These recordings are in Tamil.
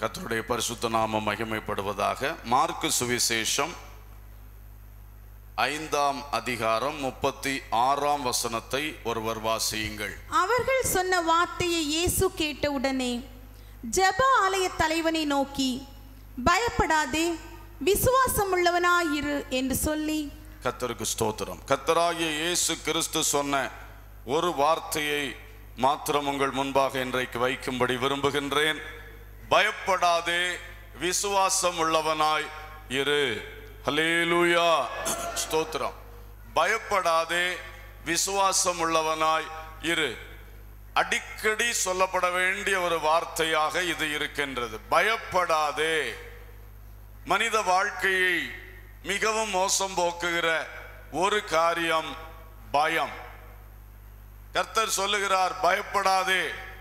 கர்த்தருடைய பரிசுத்த நாமம் மகிமைப்படுவதாக மார்க்கு சுவிசேஷம் ஐந்தாம் அதிகாரம் முப்பத்தி ஆறாம் வசனத்தை ஒருவர் வாசியுங்கள் அவர்கள் சொன்ன வார்த்தையை இயேசு கேட்டவுடனே ஜெப ஆலய தலைவனை நோக்கி பயப்படாதே விசுவாசம் உள்ளவனாயிரு என்று சொல்லி கர்த்தருக்கு ஸ்தோத்திரம் கர்த்தராகிய இயேசு கிறிஸ்து சொன்ன ஒரு வார்த்தையை மாத்திரம் உங்கள் முன்பாக இன்றைக்கு வைக்கும்படி விரும்புகின்றேன் பயப்படாதே விசுவாசம் உள்ளவனாய் இரு ஹலேலூயா ஸ்தோத்திரம் பயப்படாதே விசுவாசம் உள்ளவனாய் இரு அடிக்கடி சொல்லப்பட வேண்டிய ஒரு வார்த்தையாக இது இருக்கின்றது பயப்படாதே மனித வாழ்க்கையை மிகவும் மோசம் போக்குகிற ஒரு காரியம் பயம் கர்த்தர் சொல்லுகிறார் பயப்படாதே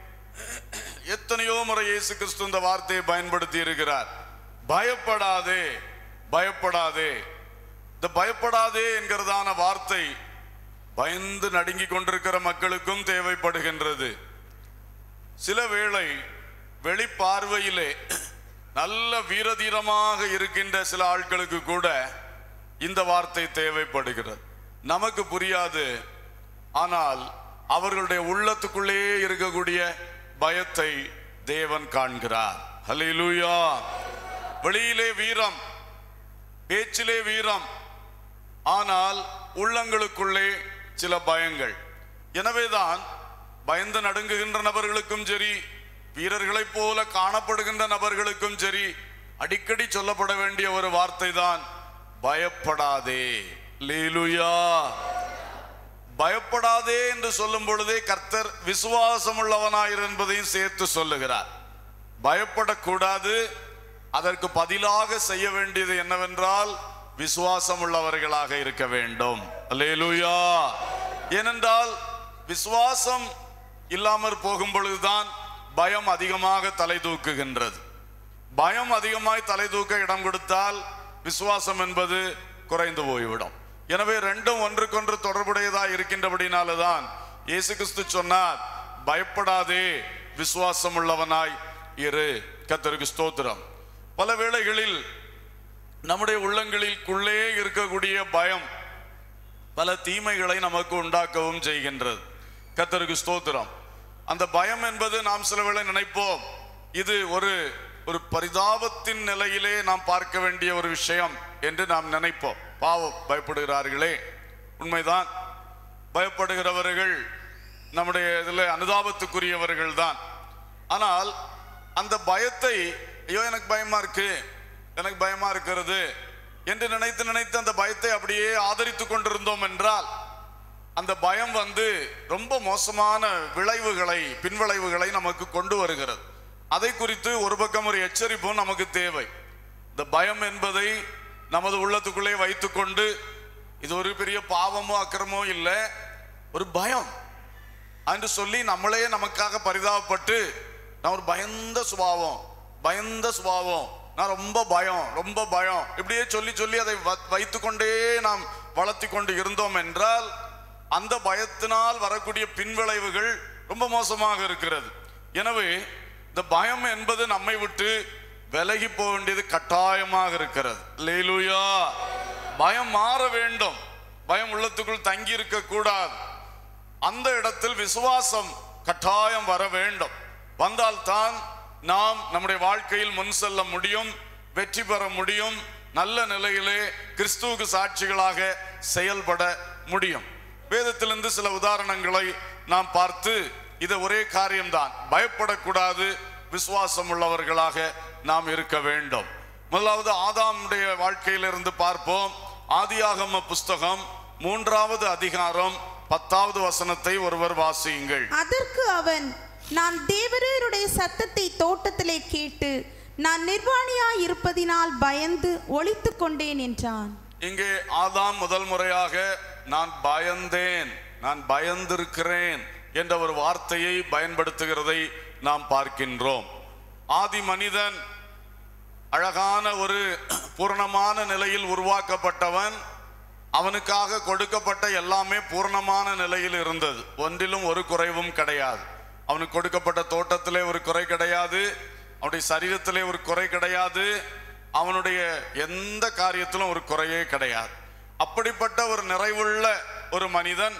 எத்தனையோ முறை இயேசு கிறிஸ்து இந்த வார்த்தையை பயன்படுத்தி இருக்கிறார் பயப்படாதே பயப்படாதே இந்த பயப்படாதே என்கிறதான வார்த்தை பயந்து நடுங்கிக் கொண்டிருக்கிற மக்களுக்கும் தேவைப்படுகின்றது சில வேளை வெளிப்பார்வையிலே நல்ல வீரதீரமாக இருக்கின்ற சில ஆட்களுக்கு கூட இந்த வார்த்தை தேவைப்படுகிறது நமக்கு புரியாது ஆனால் அவர்களுடைய உள்ளத்துக்குள்ளே இருக்கக்கூடிய பயத்தை தேவன் காண்கிறார் ஹalleluya வெளியிலே வீரம் பேச்சிலே வீரம் ஆனால் உள்ளங்களுக்குள்ளே சில பயங்கள் எனவேதான் பயந்து நடுங்குகின்ற நபர்களுக்கும் சரி வீரர்களைப் போல காணப்படுகின்ற நபர்களுக்கும் சரி அடிக்கடி சொல்லப்பட வேண்டிய ஒரு வார்த்தை தான் பயப்படாதே லீலுயா பயப்படாதே என்று சொல்லும் பொழுதே கர்த்தர் விசுவாசம் உள்ளவனாயிரு என்பதையும் சேர்த்து சொல்லுகிறார் பயப்படக்கூடாது அதற்கு பதிலாக செய்ய வேண்டியது என்னவென்றால் விசுவாசம் உள்ளவர்களாக இருக்க வேண்டும் அல்லேலூயா ஏனென்றால் விசுவாசம் இல்லாமற் போகும் பொழுதுதான் பயம் அதிகமாக தலை தூக்குகின்றது பயம் அதிகமாய் தலை தூக்க இடம் கொடுத்தால் விசுவாசம் என்பது குறைந்து போய்விடும் எனவே ரெண்டும் ஒன்றுக்கொன்று தொடர்புடையதாக இருக்கின்றபடினால்தான் இயேசு கிறிஸ்து சொன்னார் பயப்படாதே விசுவாசம் உள்ளவனாய் இரு கத்தருக்கு ஸ்தோத்திரம் பல வேளைகளில் நம்முடைய உள்ளங்களிற்குள்ளே இருக்கக்கூடிய பயம் பல தீமைகளை நமக்கு உண்டாக்கவும் செய்கின்றது கத்தருக்கு ஸ்தோத்திரம் அந்த பயம் என்பது நாம் சில வேளை நினைப்போம் இது ஒரு ஒரு பரிதாபத்தின் நிலையிலே நாம் பார்க்க வேண்டிய ஒரு விஷயம் என்று நாம் நினைப்போம் பாவம் பயப்படுகிறார்களே உண்மைதான் பயப்படுகிறவர்கள் நம்முடைய இதில் அனுதாபத்துக்குரியவர்கள் தான் ஆனால் அந்த பயத்தை ஐயோ எனக்கு பயமா இருக்கு எனக்கு பயமா இருக்கிறது என்று நினைத்து நினைத்து அந்த பயத்தை அப்படியே ஆதரித்து கொண்டிருந்தோம் என்றால் அந்த பயம் வந்து ரொம்ப மோசமான விளைவுகளை பின்விளைவுகளை நமக்கு கொண்டு வருகிறது அதை குறித்து ஒரு பக்கம் ஒரு எச்சரிப்பும் நமக்கு தேவை இந்த பயம் என்பதை நமது உள்ளத்துக்குள்ளே வைத்துக்கொண்டு இது ஒரு பெரிய பாவமோ அக்கிரமோ இல்லை ஒரு பயம் என்று சொல்லி நம்மளே நமக்காக பரிதாபப்பட்டு நான் ஒரு பயந்த சுபாவம் பயந்த சுபாவம் நான் ரொம்ப பயம் ரொம்ப பயம் இப்படியே சொல்லி சொல்லி அதை வ- வைத்துக்கொண்டே நாம் வளர்த்தி கொண்டு இருந்தோம் என்றால் அந்த பயத்தினால் வரக்கூடிய பின்விளைவுகள் ரொம்ப மோசமாக இருக்கிறது எனவே இந்த பயம் என்பது நம்மை விட்டு விலகி போக வேண்டியது கட்டாயமாக இருக்கிறது லேலுயா பயம் மாற வேண்டும் பயம் உள்ளத்துக்குள் தங்கி இருக்க கூடாது அந்த இடத்தில் விசுவாசம் கட்டாயம் வர வேண்டும் வந்தால்தான் நாம் நம்முடைய வாழ்க்கையில் முன் செல்ல முடியும் வெற்றி பெற முடியும் நல்ல நிலையிலே கிறிஸ்துவுக்கு சாட்சிகளாக செயல்பட முடியும் வேதத்திலிருந்து சில உதாரணங்களை நாம் பார்த்து இது ஒரே காரியம்தான் பயப்படக்கூடாது விசுவாசம் உள்ளவர்களாக நாம் இருக்க வேண்டும் முதலாவது ஆதாமுடைய வாழ்க்கையிலிருந்து பார்ப்போம் ஆதியாகம புஸ்தகம் மூன்றாவது அதிகாரம் பத்தாவது வசனத்தை ஒருவர் வாசியுங்கள் அதற்கு அவன் நான் தேவரருடைய சத்தத்தை தோட்டத்திலே கேட்டு நான் நிர்வாணியாய் இருப்பதினால் பயந்து ஒளித்து கொண்டேன் என்றான் இங்கே ஆதாம் முதல் முறையாக நான் பயந்தேன் நான் பயந்திருக்கிறேன் என்ற ஒரு வார்த்தையை பயன்படுத்துகிறதை நாம் பார்க்கின்றோம் ஆதி மனிதன் அழகான ஒரு பூரணமான நிலையில் உருவாக்கப்பட்டவன் அவனுக்காக கொடுக்கப்பட்ட எல்லாமே பூர்ணமான நிலையில் இருந்தது ஒன்றிலும் ஒரு குறைவும் கிடையாது அவனுக்கு கொடுக்கப்பட்ட தோட்டத்திலே ஒரு குறை கிடையாது அவனுடைய சரீரத்திலே ஒரு குறை கிடையாது அவனுடைய எந்த காரியத்திலும் ஒரு குறையே கிடையாது அப்படிப்பட்ட ஒரு நிறைவுள்ள ஒரு மனிதன்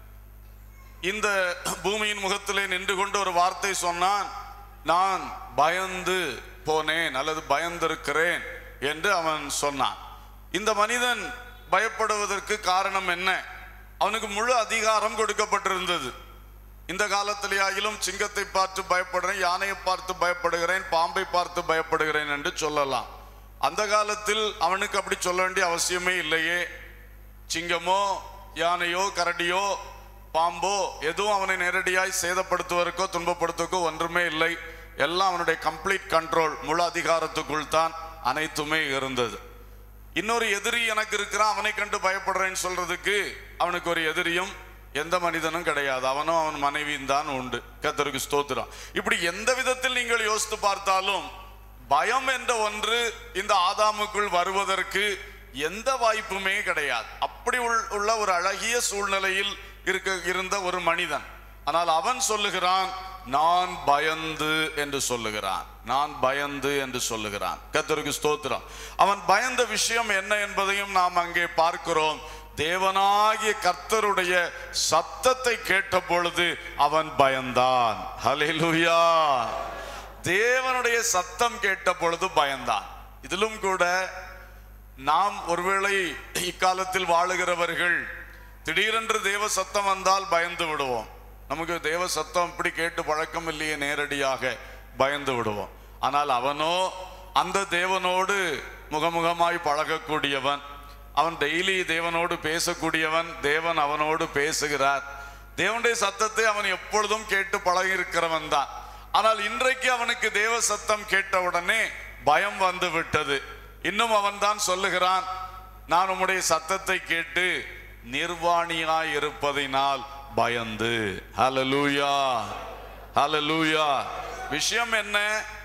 இந்த பூமியின் முகத்திலே நின்று கொண்டு ஒரு வார்த்தை சொன்னான் நான் பயந்து போனேன் அல்லது பயந்திருக்கிறேன் என்று அவன் சொன்னான் இந்த மனிதன் பயப்படுவதற்கு காரணம் என்ன அவனுக்கு முழு அதிகாரம் கொடுக்கப்பட்டிருந்தது இந்த காலத்திலேயாகிலும் சிங்கத்தை பார்த்து பயப்படுறேன் யானையை பார்த்து பயப்படுகிறேன் பாம்பை பார்த்து பயப்படுகிறேன் என்று சொல்லலாம் அந்த காலத்தில் அவனுக்கு அப்படி சொல்ல வேண்டிய அவசியமே இல்லையே சிங்கமோ யானையோ கரடியோ பாம்போ எதுவும் அவனை நேரடியாய் சேதப்படுத்துவதற்கோ துன்பப்படுத்துவதற்கோ ஒன்றுமே இல்லை எல்லாம் அவனுடைய கம்ப்ளீட் கண்ட்ரோல் முழு அதிகாரத்துக்குள் தான் அனைத்துமே இருந்தது இன்னொரு எதிரி எனக்கு இருக்கிறான் அவனை கண்டு பயப்படுறேன்னு சொல்றதுக்கு அவனுக்கு ஒரு எதிரியும் எந்த மனிதனும் கிடையாது அவனும் அவன் மனைவியும் தான் உண்டு கத்தருக்கு ஸ்தோத்திரம் இப்படி எந்த விதத்தில் நீங்கள் யோசித்து பார்த்தாலும் பயம் என்ற ஒன்று இந்த ஆதாமுக்குள் வருவதற்கு எந்த வாய்ப்புமே கிடையாது அப்படி உள்- உள்ள ஒரு அழகிய சூழ்நிலையில் இருக்க இருந்த ஒரு மனிதன் ஆனால் அவன் சொல்லுகிறான் நான் பயந்து என்று சொல்லுகிறான் நான் பயந்து என்று சொல்லுகிறான் கர்த்தருக்கு ஸ்தோத்திரம் அவன் பயந்த விஷயம் என்ன என்பதையும் நாம் அங்கே பார்க்கிறோம் தேவனாகிய கர்த்தருடைய சத்தத்தை கேட்ட பொழுது அவன் பயந்தான் ஹalleluya தேவனுடைய சத்தம் கேட்ட பொழுது பயந்தான் இதிலும் கூட நாம் ஒருவேளை இக்காலத்தில் வாழுகிறவர்கள் திடீரென்று தேவ சத்தம் வந்தால் பயந்து விடுவோம் நமக்கு தேவ சத்தம் இப்படி கேட்டு பழக்கம் இல்லையே நேரடியாக பயந்து விடுவோம் ஆனால் அவனோ அந்த தேவனோடு முகமுகமாய் பழகக்கூடியவன் அவன் டெய்லி தேவனோடு பேசக்கூடியவன் தேவன் அவனோடு பேசுகிறார் தேவனுடைய சத்தத்தை அவன் எப்பொழுதும் கேட்டு பழகி இருக்கிறவன் தான் ஆனால் இன்றைக்கு அவனுக்கு தேவ சத்தம் கேட்ட உடனே பயம் வந்து விட்டது இன்னும் அவன் தான் சொல்லுகிறான் நான் உம்முடைய சத்தத்தை கேட்டு நிர்வாணியாய் இருப்பதினால் பயந்து ஹalleluya ஹalleluya விஷயம் என்ன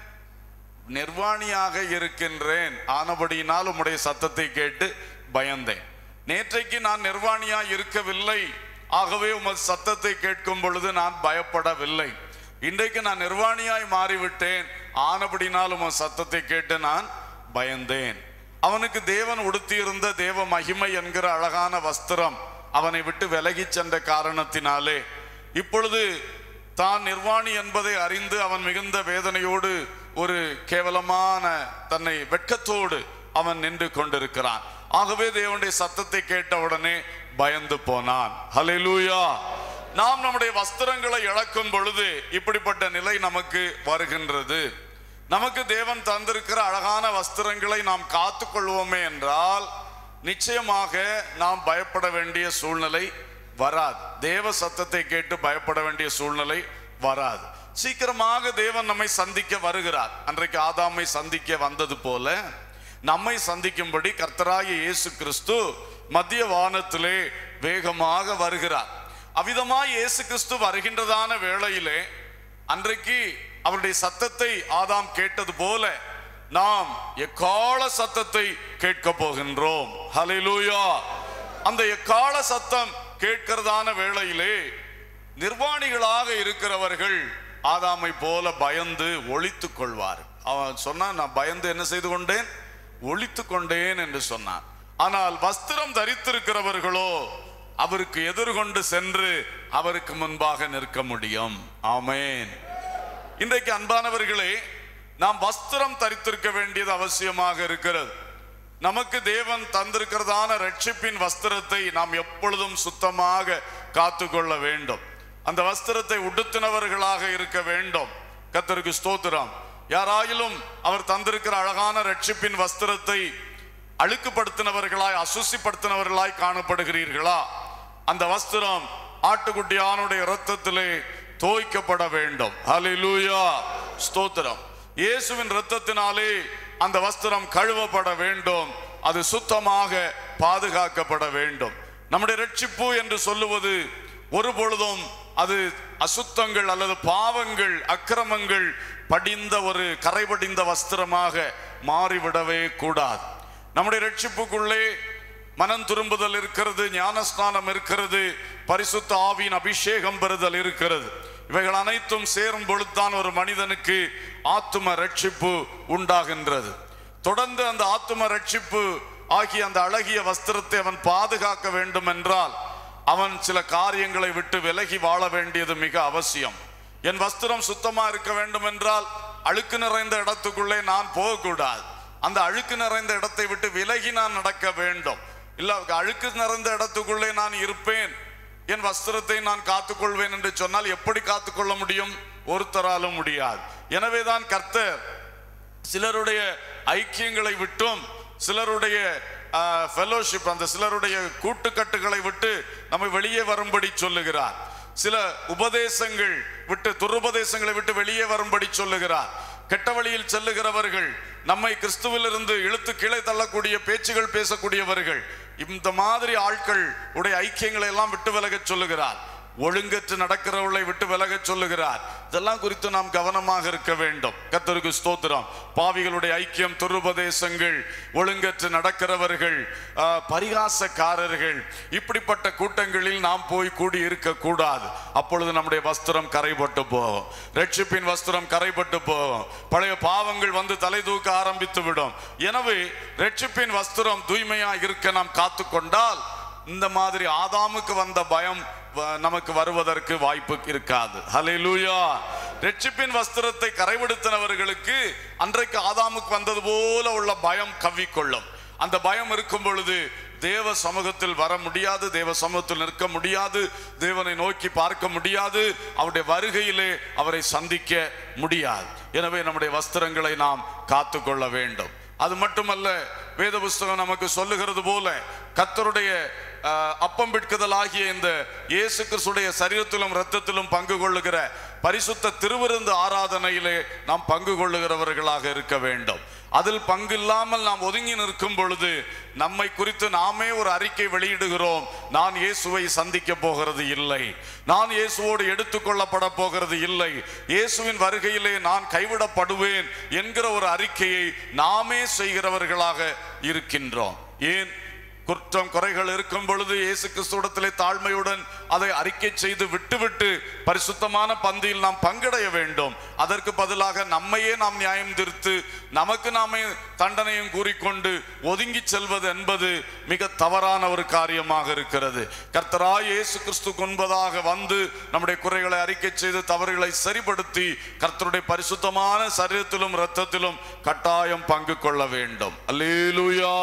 நிர்வாணியாக இருக்கின்றேன் ஆனபடியினால் உம்முடைய சத்தத்தை கேட்டு பயந்தேன் நேற்றைக்கு நான் நிர்வாணியாய் இருக்கவில்லை ஆகவே உமது சத்தத்தை கேட்கும் பொழுது நான் பயப்படவில்லை இன்றைக்கு நான் நிர்வாணியாய் மாறிவிட்டேன் ஆனபடினால் உமது சத்தத்தை கேட்டு நான் பயந்தேன் அவனுக்கு தேவன் உடுத்தியிருந்த தேவ மகிமை என்கிற அழகான வஸ்திரம் அவனை விட்டு விலகிச் சென்ற காரணத்தினாலே இப்பொழுது தான் நிர்வாணி என்பதை அறிந்து அவன் மிகுந்த வேதனையோடு ஒரு கேவலமான தன்னை வெட்கத்தோடு அவன் நின்று கொண்டிருக்கிறான் ஆகவே தேவனுடைய சத்தத்தை கேட்ட உடனே பயந்து போனான் ஹalleluya நாம் நம்முடைய வஸ்திரங்களை இழக்கும் பொழுது இப்படிப்பட்ட நிலை நமக்கு வருகின்றது நமக்கு தேவன் தந்திருக்கிற அழகான வஸ்திரங்களை நாம் காத்துக்கொள்வோமே என்றால் நிச்சயமாக நாம் பயப்பட வேண்டிய சூழ்நிலை வராது தேவ சத்தத்தை கேட்டு பயப்பட வேண்டிய சூழ்நிலை வராது சீக்கிரமாக தேவன் நம்மை சந்திக்க வருகிறார் அன்றைக்கு ஆதாமை சந்திக்க வந்தது போல நம்மை சந்திக்கும்படி கர்த்தராகிய இயேசு கிறிஸ்து மத்திய வானத்திலே வேகமாக வருகிறார் அவ்விதமாய் இயேசு கிறிஸ்து வருகின்றதான வேளையிலே அன்றைக்கு அவருடைய சத்தத்தை ஆதாம் கேட்டது போல நாம் எக்கால சத்தத்தை கேட்க போகின்றோம் ஹalleluya அந்த எக்கால சத்தம் கேட்கிறதான வேளையிலே நிர்வாணிகளாக இருக்கிறவர்கள் ஆதாமை போல பயந்து ஒளித்துக் கொள்வார் அவன் சொன்னான் நான் பயந்து என்ன செய்து கொண்டேன் ஒளித்துக் கொண்டேன் என்று சொன்னான் ஆனால் வஸ்திரம் தரித்திருக்கிறவர்களோ அவருக்கு எதிர்கொண்டு சென்று அவருக்கு முன்பாக நிற்க முடியும் ஆமென் இன்றைக்கு அன்பானவர்களே நாம் வஸ்திரம் தரித்திருக்க வேண்டியது அவசியமாக இருக்கிறது நமக்கு தேவன் தந்திருக்கிறதான ரட்சிப்பின் வஸ்திரத்தை நாம் எப்பொழுதும் சுத்தமாக காத்துக்கொள்ள வேண்டும் அந்த வஸ்திரத்தை உடுத்தினவர்களாக இருக்க வேண்டும் கத்தருக்கு ஸ்தோத்திரம் யாராயிலும் அவர் தந்திருக்கிற அழகான ரட்சிப்பின் வஸ்திரத்தை அழுக்குப்படுத்தினவர்களாய் அசுசிப்படுத்தினவர்களாய் காணப்படுகிறீர்களா அந்த வஸ்திரம் ஆட்டுக்குட்டியானுடைய இரத்தத்திலே தோய்க்கப்பட வேண்டும் ஹalleluya ஸ்தோத்திரம் இயேசுவின் இரத்தத்தினாலே அந்த வஸ்திரம் கழுவப்பட வேண்டும் அது சுத்தமாக பாதுகாக்கப்பட வேண்டும் நம்முடைய ரட்சிப்பு என்று சொல்லுவது ஒரு பொழுதும் அது அசுத்தங்கள் அல்லது பாவங்கள் அக்கிரமங்கள் படிந்த ஒரு கரைபடிந்த வஸ்திரமாக மாறிவிடவே கூடாது நம்முடைய ரட்சிப்புக்குள்ளே மனம் திரும்புதல் இருக்கிறது ஞானஸ்நானம் இருக்கிறது பரிசுத்த ஆவியின் அபிஷேகம் பெறுதல் இருக்கிறது இவைகள் அனைத்தும் சேரும் பொழுதுதான் ஒரு மனிதனுக்கு ஆத்தும ரட்சிப்பு உண்டாகின்றது தொடர்ந்து அந்த ஆத்தும ரட்சிப்பு ஆகிய அந்த அழகிய வஸ்திரத்தை அவன் பாதுகாக்க வேண்டும் என்றால் அவன் சில காரியங்களை விட்டு விலகி வாழ வேண்டியது மிக அவசியம் என் வஸ்திரம் சுத்தமா இருக்க வேண்டும் என்றால் அழுக்கு நிறைந்த இடத்துக்குள்ளே நான் போகக்கூடாது அந்த அழுக்கு நிறைந்த இடத்தை விட்டு விலகி நான் நடக்க வேண்டும் இல்ல அழுக்கு நிறைந்த இடத்துக்குள்ளே நான் இருப்பேன் என் வஸ்திரத்தை நான் காத்துக்கொள்வேன் என்று சொன்னால் எப்படி காத்துக்கொள்ள முடியும் ஒருத்தராலும் முடியாது எனவேதான் கர்த்தர் சிலருடைய ஐக்கியங்களை விட்டும் சிலருடைய ஃபெலோஷிப் அந்த சிலருடைய கூட்டுக்கட்டுகளை விட்டு நம்மை வெளியே வரும்படி சொல்லுகிறார் சில உபதேசங்கள் விட்டு துருபதேசங்களை விட்டு வெளியே வரும்படி சொல்லுகிறார் கெட்ட வழியில் செல்லுகிறவர்கள் நம்மை கிறிஸ்துவிலிருந்து இழுத்து கீழே தள்ளக்கூடிய பேச்சுகள் பேசக்கூடியவர்கள் இந்த மாதிரி ஆட்கள் உடைய ஐக்கியங்களை எல்லாம் விட்டு விலகச் சொல்லுகிறார் ஒழுங்கற்று நடக்கிறவர்களை விட்டு விலகச் சொல்லுகிறார் இதெல்லாம் குறித்து நாம் கவனமாக இருக்க வேண்டும் கத்தருக்கு ஸ்தோத்திரம் பாவிகளுடைய ஐக்கியம் துருபதேசங்கள் ஒழுங்கற்று நடக்கிறவர்கள் ஆ, பரிகாசக்காரர்கள் இப்படிப்பட்ட கூட்டங்களில் நாம் போய் கூடி இருக்க கூடாது அப்பொழுது நம்முடைய வஸ்திரம் கரைபட்டு போகும் ரட்சிப்பின் வஸ்திரம் கரைபட்டு போகும் பழைய பாவங்கள் வந்து தலை தூக்க ஆரம்பித்து விடும் எனவே ரட்சிப்பின் வஸ்திரம் தூய்மையா இருக்க நாம் காத்துக்கொண்டால் இந்த மாதிரி ஆதாமுக்கு வந்த பயம் வ- நமக்கு வருவதற்கு வாய்ப்பு இருக்காது ஹalleluya ரட்சிப்பின் வஸ்திரத்தை கரைபடுத்தினவர்களுக்கு அன்றைக்கு ஆதாமுக்கு வந்தது போல உள்ள பயம் கவ்விக்கொள்ளும் அந்த பயம் இருக்கும் பொழுது தேவ சமூகத்தில் வர முடியாது தேவ சமூகத்தில் நிற்க முடியாது தேவனை நோக்கி பார்க்க முடியாது அவருடைய வருகையிலே அவரை சந்திக்க முடியாது எனவே நம்முடைய வஸ்திரங்களை நாம் காத்துக்கொள்ள வேண்டும் அது மட்டுமல்ல வேத புஸ்தகம் நமக்கு சொல்லுகிறது போல கர்த்தருடைய ஆஹ், அப்பம் பிட்குதல் ஆகிய இந்த இயேசு கிறிஸ்துடைய சரீரத்திலும் இரத்தத்திலும் பங்கு கொள்ளுகிற பரிசுத்த திருவிருந்து ஆராதனையிலே நாம் பங்கு கொள்ளுகிறவர்களாக இருக்க வேண்டும் அதில் பங்கு இல்லாமல் நாம் ஒதுங்கி நிற்கும் பொழுது நம்மை குறித்து நாமே ஒரு அறிக்கை வெளியிடுகிறோம் நான் இயேசுவை சந்திக்க போகிறது இல்லை நான் இயேசுவோடு எடுத்துக்கொள்ளப்பட போகிறது இல்லை இயேசுவின் வருகையிலே நான் கைவிடப்படுவேன் என்கிற ஒரு அறிக்கையை நாமே செய்கிறவர்களாக இருக்கின்றோம் ஏன் குற்றம் குறைகள் இருக்கும் பொழுது இயேசு கிறிஸ்துவிடத்திலே தாழ்மையுடன் அதை அறிக்கை செய்து விட்டுவிட்டு பரிசுத்தமான பந்தியில் நாம் பங்கடைய வேண்டும் அதற்கு பதிலாக நம்மையே நாம் நியாயம் தீர்த்து நமக்கு நாமே தண்டனையும் கூறிக்கொண்டு ஒதுங்கி செல்வது என்பது மிக தவறான ஒரு காரியமாக இருக்கிறது கர்த்தராய் இயேசு கிறிஸ்து முன்பதாக வந்து நம்முடைய குறைகளை அறிக்கை செய்து தவறுகளை சரிப்படுத்தி கர்த்தருடைய பரிசுத்தமான சரீரத்திலும் இரத்தத்திலும் கட்டாயம் பங்கு கொள்ள வேண்டும் அல்லேலூயா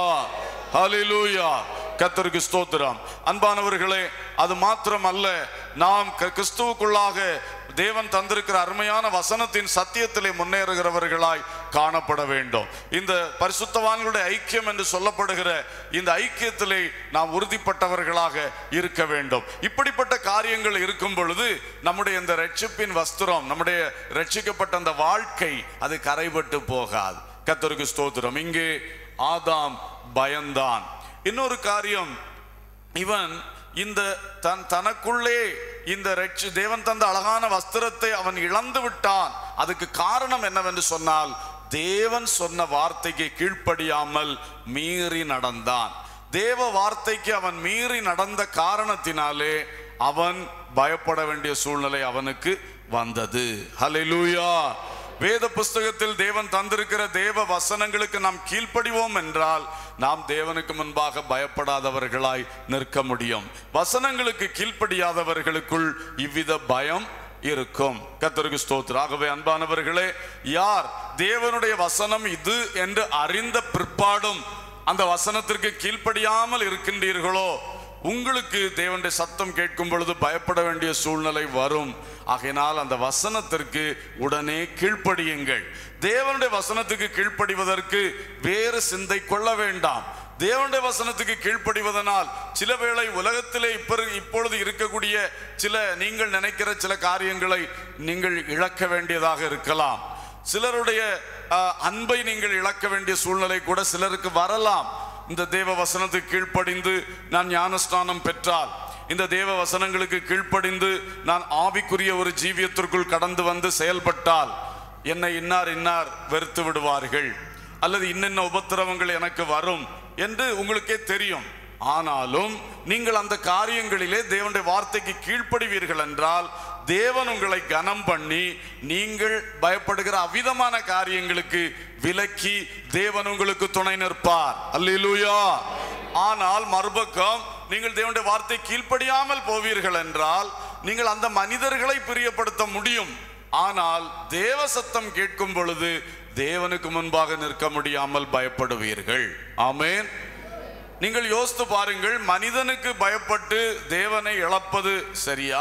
ஹalleluya கர்த்தருக்கு ஸ்தோத்திரம் அன்பானவர்களே அது மாத்திரம் அல்ல நாம் க- கிறிஸ்துவுக்குள்ளாக தேவன் தந்திருக்கிற அருமையான வசனத்தின் சத்தியத்திலே முன்னேறுகிறவர்களாய் காணப்பட வேண்டும் இந்த பரிசுத்தவான்களுடைய ஐக்கியம் என்று சொல்லப்படுகிற இந்த ஐக்கியத்திலே நாம் உறுதிப்பட்டவர்களாக இருக்க வேண்டும் இப்படிப்பட்ட காரியங்கள் இருக்கும் பொழுது நம்முடைய இந்த ரட்சிப்பின் வஸ்திரம் நம்முடைய ரட்சிக்கப்பட்ட அந்த வாழ்க்கை அது கரைபட்டு போகாது கர்த்தருக்கு ஸ்தோத்திரம் இங்கே ஆதாம் பயந்தான் இன்னொரு காரியம் இவன் இந்த தன் தனக்குள்ளே இந்த ரட்சி தேவன் தந்த அழகான வஸ்திரத்தை அவன் இழந்து விட்டான் அதுக்கு காரணம் என்னவென்று சொன்னால் தேவன் சொன்ன வார்த்தைக்கு கீழ்ப்படியாமல் மீறி நடந்தான் தேவ வார்த்தைக்கு அவன் மீறி நடந்த காரணத்தினாலே அவன் பயப்பட வேண்டிய சூழ்நிலை அவனுக்கு வந்தது ஹalleluya வேத புஸ்தகத்தில் தேவன் தந்திருக்கிற தேவ வசனங்களுக்கு நாம் கீழ்ப்படிவோம் என்றால் நாம் தேவனுக்கு முன்பாக பயப்படாதவர்களாய் நிற்க முடியும் வசனங்களுக்கு கீழ்ப்படியாதவர்களுக்குள் இவ்வித பயம் இருக்கும் கர்த்தருக்கு ஸ்தோத்திரம் ஆகவே அன்பானவர்களே யார் தேவனுடைய வசனம் இது என்று அறிந்த பிற்பாடும் அந்த வசனத்திற்கு கீழ்ப்படியாமல் இருக்கின்றீர்களோ உங்களுக்கு தேவனுடைய சத்தம் கேட்கும் பொழுது பயப்பட வேண்டிய சூழ்நிலை வரும் ஆகையினால் அந்த வசனத்திற்கு உடனே கீழ்ப்படியுங்கள் தேவனுடைய வசனத்துக்கு கீழ்ப்படிவதற்கு வேறு சிந்தை கொள்ள வேண்டாம் தேவனுடைய வசனத்துக்கு கீழ்ப்படிவதனால் சில வேளை உலகத்திலே இப்ப இப்பொழுது இருக்கக்கூடிய சில நீங்கள் நினைக்கிற சில காரியங்களை நீங்கள் இழக்க வேண்டியதாக இருக்கலாம் சிலருடைய அஹ், அன்பை நீங்கள் இழக்க வேண்டிய சூழ்நிலை கூட சிலருக்கு வரலாம் இந்த தேவ வசனத்துக்கு கீழ்ப்படிந்து நான் ஞானஸ்நானம் பெற்றால் இந்த தேவ வசனங்களுக்கு கீழ்ப்படிந்து நான் ஆவிக்குரிய ஒரு ஜீவியத்திற்குள் கடந்து வந்து செயல்பட்டால் என்னை இன்னார் இன்னார் வெறுத்து விடுவார்கள் அல்லது இன்னென்ன உபத்திரவங்கள் எனக்கு வரும் என்று உங்களுக்கே தெரியும் ஆனாலும் நீங்கள் அந்த காரியங்களிலே தேவனுடைய வார்த்தைக்கு கீழ்ப்படிவீர்கள் என்றால் தேவன் உங்களை கனம் பண்ணி நீங்கள் பயப்படுகிற அவிதமான காரியங்களுக்கு விலக்கி தேவன் உங்களுக்கு துணை நிற்பார் அல்லேலூயா ஆனால் மறுபக்கம் நீங்கள் தேவனுடைய வார்த்தை கீழ்ப்படியாமல் போவீர்கள் என்றால் நீங்கள் அந்த மனிதர்களை பிரியப்படுத்த முடியும் ஆனால் தேவ சத்தம் கேட்கும் பொழுது தேவனுக்கு முன்பாக நிற்க முடியாமல் பயப்படுவீர்கள் ஆமென் நீங்கள் யோசித்து பாருங்கள் மனிதனுக்கு பயப்பட்டு தேவனை இழப்பது சரியா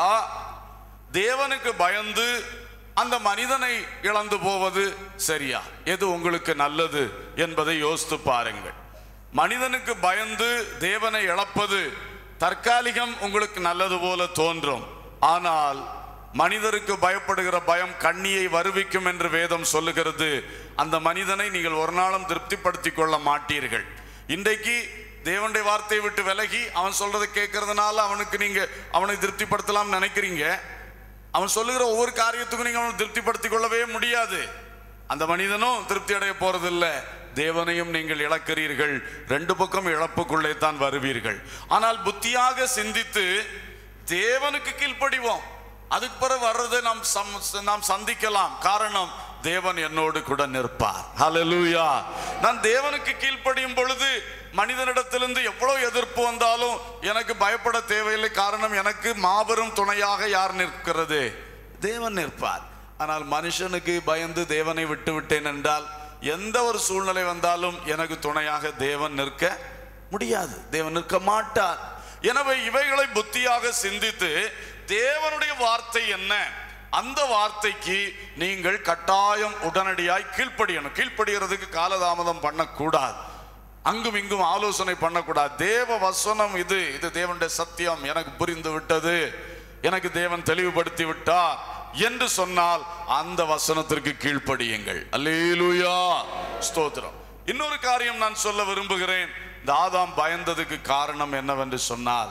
தேவனுக்கு பயந்து அந்த மனிதனை இழந்து போவது சரியா எது உங்களுக்கு நல்லது என்பதை யோசித்து பாருங்கள் மனிதனுக்கு பயந்து தேவனை இழப்பது தற்காலிகம் உங்களுக்கு நல்லது போல தோன்றும் ஆனால் மனிதருக்கு பயப்படுகிற பயம் கண்ணியை வருவிக்கும் என்று வேதம் சொல்லுகிறது அந்த மனிதனை நீங்கள் ஒரு நாளும் திருப்திப்படுத்திக் கொள்ள மாட்டீர்கள் இன்றைக்கு தேவனுடைய வார்த்தையை விட்டு விலகி அவன் சொல்றதை கேட்கறதுனால அவனுக்கு நீங்க அவனை திருப்திப்படுத்தலாம் நினைக்கிறீங்க அவன் சொல்லுகிற ஒவ்வொரு காரியத்துக்கும் நீங்க அவனை திருப்திப்படுத்திக் கொள்ளவே முடியாது அந்த மனிதனும் திருப்தி அடைய போறதில்ல தேவனையும் நீங்கள் இழக்கிறீர்கள் ரெண்டு பக்கம் இழப்புக்குள்ளே தான் வருவீர்கள் ஆனால் புத்தியாக சிந்தித்து தேவனுக்கு கீழ்ப்படிவோம் அதுக்கு பிறகு வர்றதை நாம் சம்- நாம் சந்திக்கலாம் காரணம் தேவன் என்னோடு கூட நிற்பார் ஹalleluya நான் தேவனுக்கு கீழ்ப்படியும் பொழுது மனிதனிடத்திலிருந்து எவ்வளவு எதிர்ப்பு வந்தாலும் எனக்கு பயப்பட தேவையில்லை காரணம் எனக்கு மாபெரும் துணையாக யார் நிற்கிறது தேவன் நிற்பார் ஆனால் மனுஷனுக்கு பயந்து தேவனை விட்டு விட்டேன் என்றால் எந்த ஒரு சூழ்நிலை வந்தாலும் எனக்கு துணையாக தேவன் நிற்க முடியாது தேவன் நிற்க மாட்டார் எனவே இவைகளை புத்தியாக சிந்தித்து தேவனுடைய வார்த்தை என்ன அந்த வார்த்தைக்கு நீங்கள் கட்டாயம் உடனடியாய் கீழ்ப்படியணும் கீழ்ப்படிகிறதுக்கு காலதாமதம் பண்ணக்கூடாது அங்கும் இங்கும் ஆலோசனை பண்ணக்கூடாது தேவ வசனம் இது இது தேவனுடைய சத்தியம் எனக்கு புரிந்து விட்டது எனக்கு தேவன் தெளிவுபடுத்தி விட்டார் என்று சொன்னால் அந்த வசனத்திற்கு கீழ்ப்படியுங்கள் அல்லேலூயா ஸ்தோத்திரம் இன்னொரு காரியம் நான் சொல்ல விரும்புகிறேன் இந்த ஆதாம் பயந்ததுக்கு காரணம் என்னவென்று சொன்னால்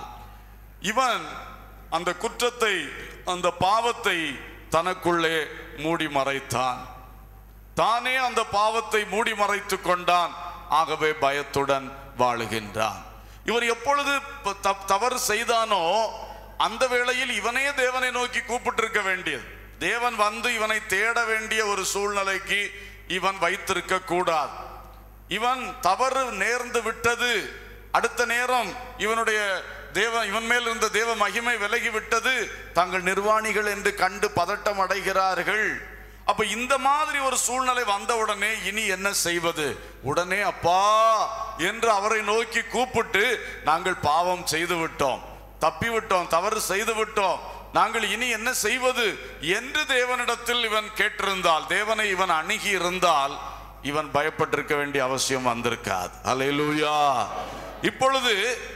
இவன் அந்த குற்றத்தை அந்த பாவத்தை தனக்குள்ளே மூடி மறைத்தான் தானே அந்த பாவத்தை மூடி மறைத்து கொண்டான் ஆகவே பயத்துடன் வாழுகின்றான் இவர் எப்பொழுது ப- தப்- தவறு செய்தானோ அந்த வேளையில் இவனே தேவனை நோக்கி கூப்பிட்டிருக்க வேண்டியது தேவன் வந்து இவனை தேட வேண்டிய ஒரு சூழ்நிலைக்கு இவன் வைத்திருக்க கூடாது இவன் தவறு நேர்ந்து விட்டது அடுத்த நேரம் இவனுடைய தேவ இவன் மேல் இருந்த தேவ மகிமை விலகி விட்டது தாங்கள் நிர்வாணிகள் என்று கண்டு பதட்டம் அடைகிறார்கள் அப்ப இந்த மாதிரி ஒரு சூழ்நிலை வந்த உடனே இனி என்ன செய்வது உடனே அப்பா என்று அவரை நோக்கி கூப்பிட்டு நாங்கள் பாவம் செய்து விட்டோம் தப்பி விட்டோம் தவறு செய்து விட்டோம் நாங்கள் இனி என்ன செய்வது என்று தேவனிடத்தில் இவன் கேட்டிருந்தால் தேவனை இவன் அணுகி இருந்தால் இவன் பயப்பட்டிருக்க வேண்டிய அவசியம் வந்திருக்காது அல்லேலூயா இப்பொழுது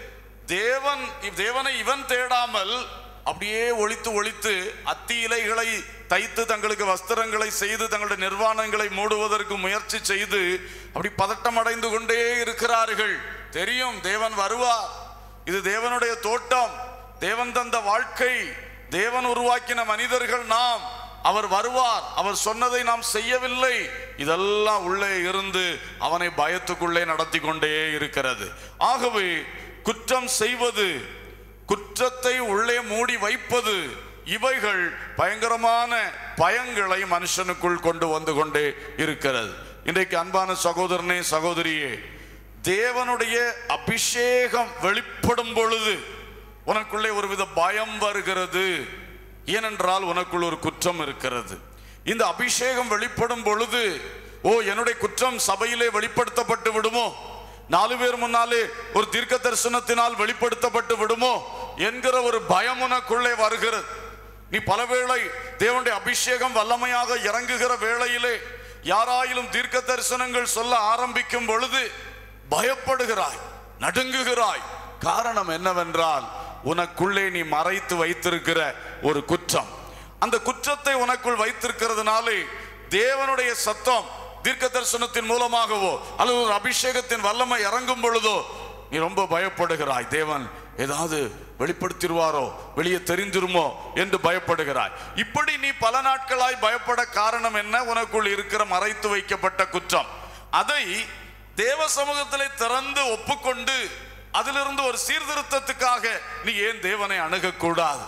தேவன் தேவனை இவன் தேடாமல் அப்படியே ஒளித்து ஒளித்து அத்தி இலைகளை தைத்து தங்களுக்கு வஸ்திரங்களை செய்து தங்களுடைய நிர்வாணங்களை மூடுவதற்கு முயற்சி செய்து அப்படி பதட்டம் அடைந்து கொண்டே இருக்கிறார்கள் தெரியும் தேவன் வருவார் இது தேவனுடைய தோட்டம் தேவன் தந்த வாழ்க்கை தேவன் உருவாக்கின மனிதர்கள் நாம் அவர் வருவார் அவர் சொன்னதை நாம் செய்யவில்லை இதெல்லாம் உள்ளே இருந்து அவனை பயத்துக்குள்ளே நடத்தி கொண்டே இருக்கிறது ஆகவே குற்றம் செய்வது குற்றத்தை உள்ளே மூடி வைப்பது இவைகள் பயங்கரமான பயங்களை மனுஷனுக்குள் கொண்டு வந்து கொண்டே இருக்கிறது இன்றைக்கு அன்பான சகோதரனே சகோதரியே தேவனுடைய அபிஷேகம் வெளிப்படும் பொழுது உனக்குள்ளே ஒருவித பயம் வருகிறது ஏனென்றால் உனக்குள் ஒரு குற்றம் இருக்கிறது இந்த அபிஷேகம் வெளிப்படும் பொழுது ஓ என்னுடைய குற்றம் சபையிலே வெளிப்படுத்தப்பட்டு விடுமோ நாலு பேர் முன்னாலே ஒரு தீர்க்க தரிசனத்தினால் வெளிப்படுத்தப்பட்டு விடுமோ என்கிற ஒரு பயம் உனக்குள்ளே வருகிறது நீ பல வேளை தேவனுடைய அபிஷேகம் வல்லமையாக இறங்குகிற வேளையிலே யாராயிலும் தீர்க்க தரிசனங்கள் சொல்ல ஆரம்பிக்கும் பொழுது பயப்படுகிறாய் நடுங்குகிறாய் காரணம் என்னவென்றால் உனக்குள்ளே நீ மறைத்து வைத்திருக்கிற ஒரு குற்றம் அந்த குற்றத்தை உனக்குள் வைத்திருக்கிறதுனாலே தேவனுடைய சத்தம் தீர்க்க தரிசனத்தின் மூலமாகவோ அல்லது ஒரு அபிஷேகத்தின் வல்லமை இறங்கும் பொழுதோ நீ ரொம்ப பயப்படுகிறாய் தேவன் ஏதாவது வெளிப்படுத்திடுவாரோ வெளியே தெரிஞ்சிருமோ என்று பயப்படுகிறாய் இப்படி நீ பல நாட்களாய் பயப்பட காரணம் என்ன உனக்குள் இருக்கிற மறைத்து வைக்கப்பட்ட குற்றம் அதை தேவ சமூகத்திலே திறந்து ஒப்புக்கொண்டு அதிலிருந்து ஒரு சீர்திருத்தத்துக்காக நீ ஏன் தேவனை அணுகக்கூடாது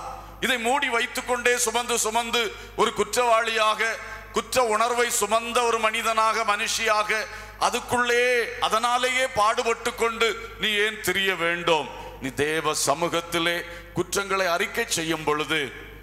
இதை மூடி வைத்துக்கொண்டே சுமந்து சுமந்து ஒரு குற்றவாளியாக குற்ற உணர்வை சுமந்த ஒரு மனிதனாக மனுஷியாக அதுக்குள்ளே அதனாலேயே பாடுபட்டு கொண்டு நீ ஏன் திரிய வேண்டும் நீ தேவ சமூகத்திலே குற்றங்களை அறிக்கை செய்யும் பொழுது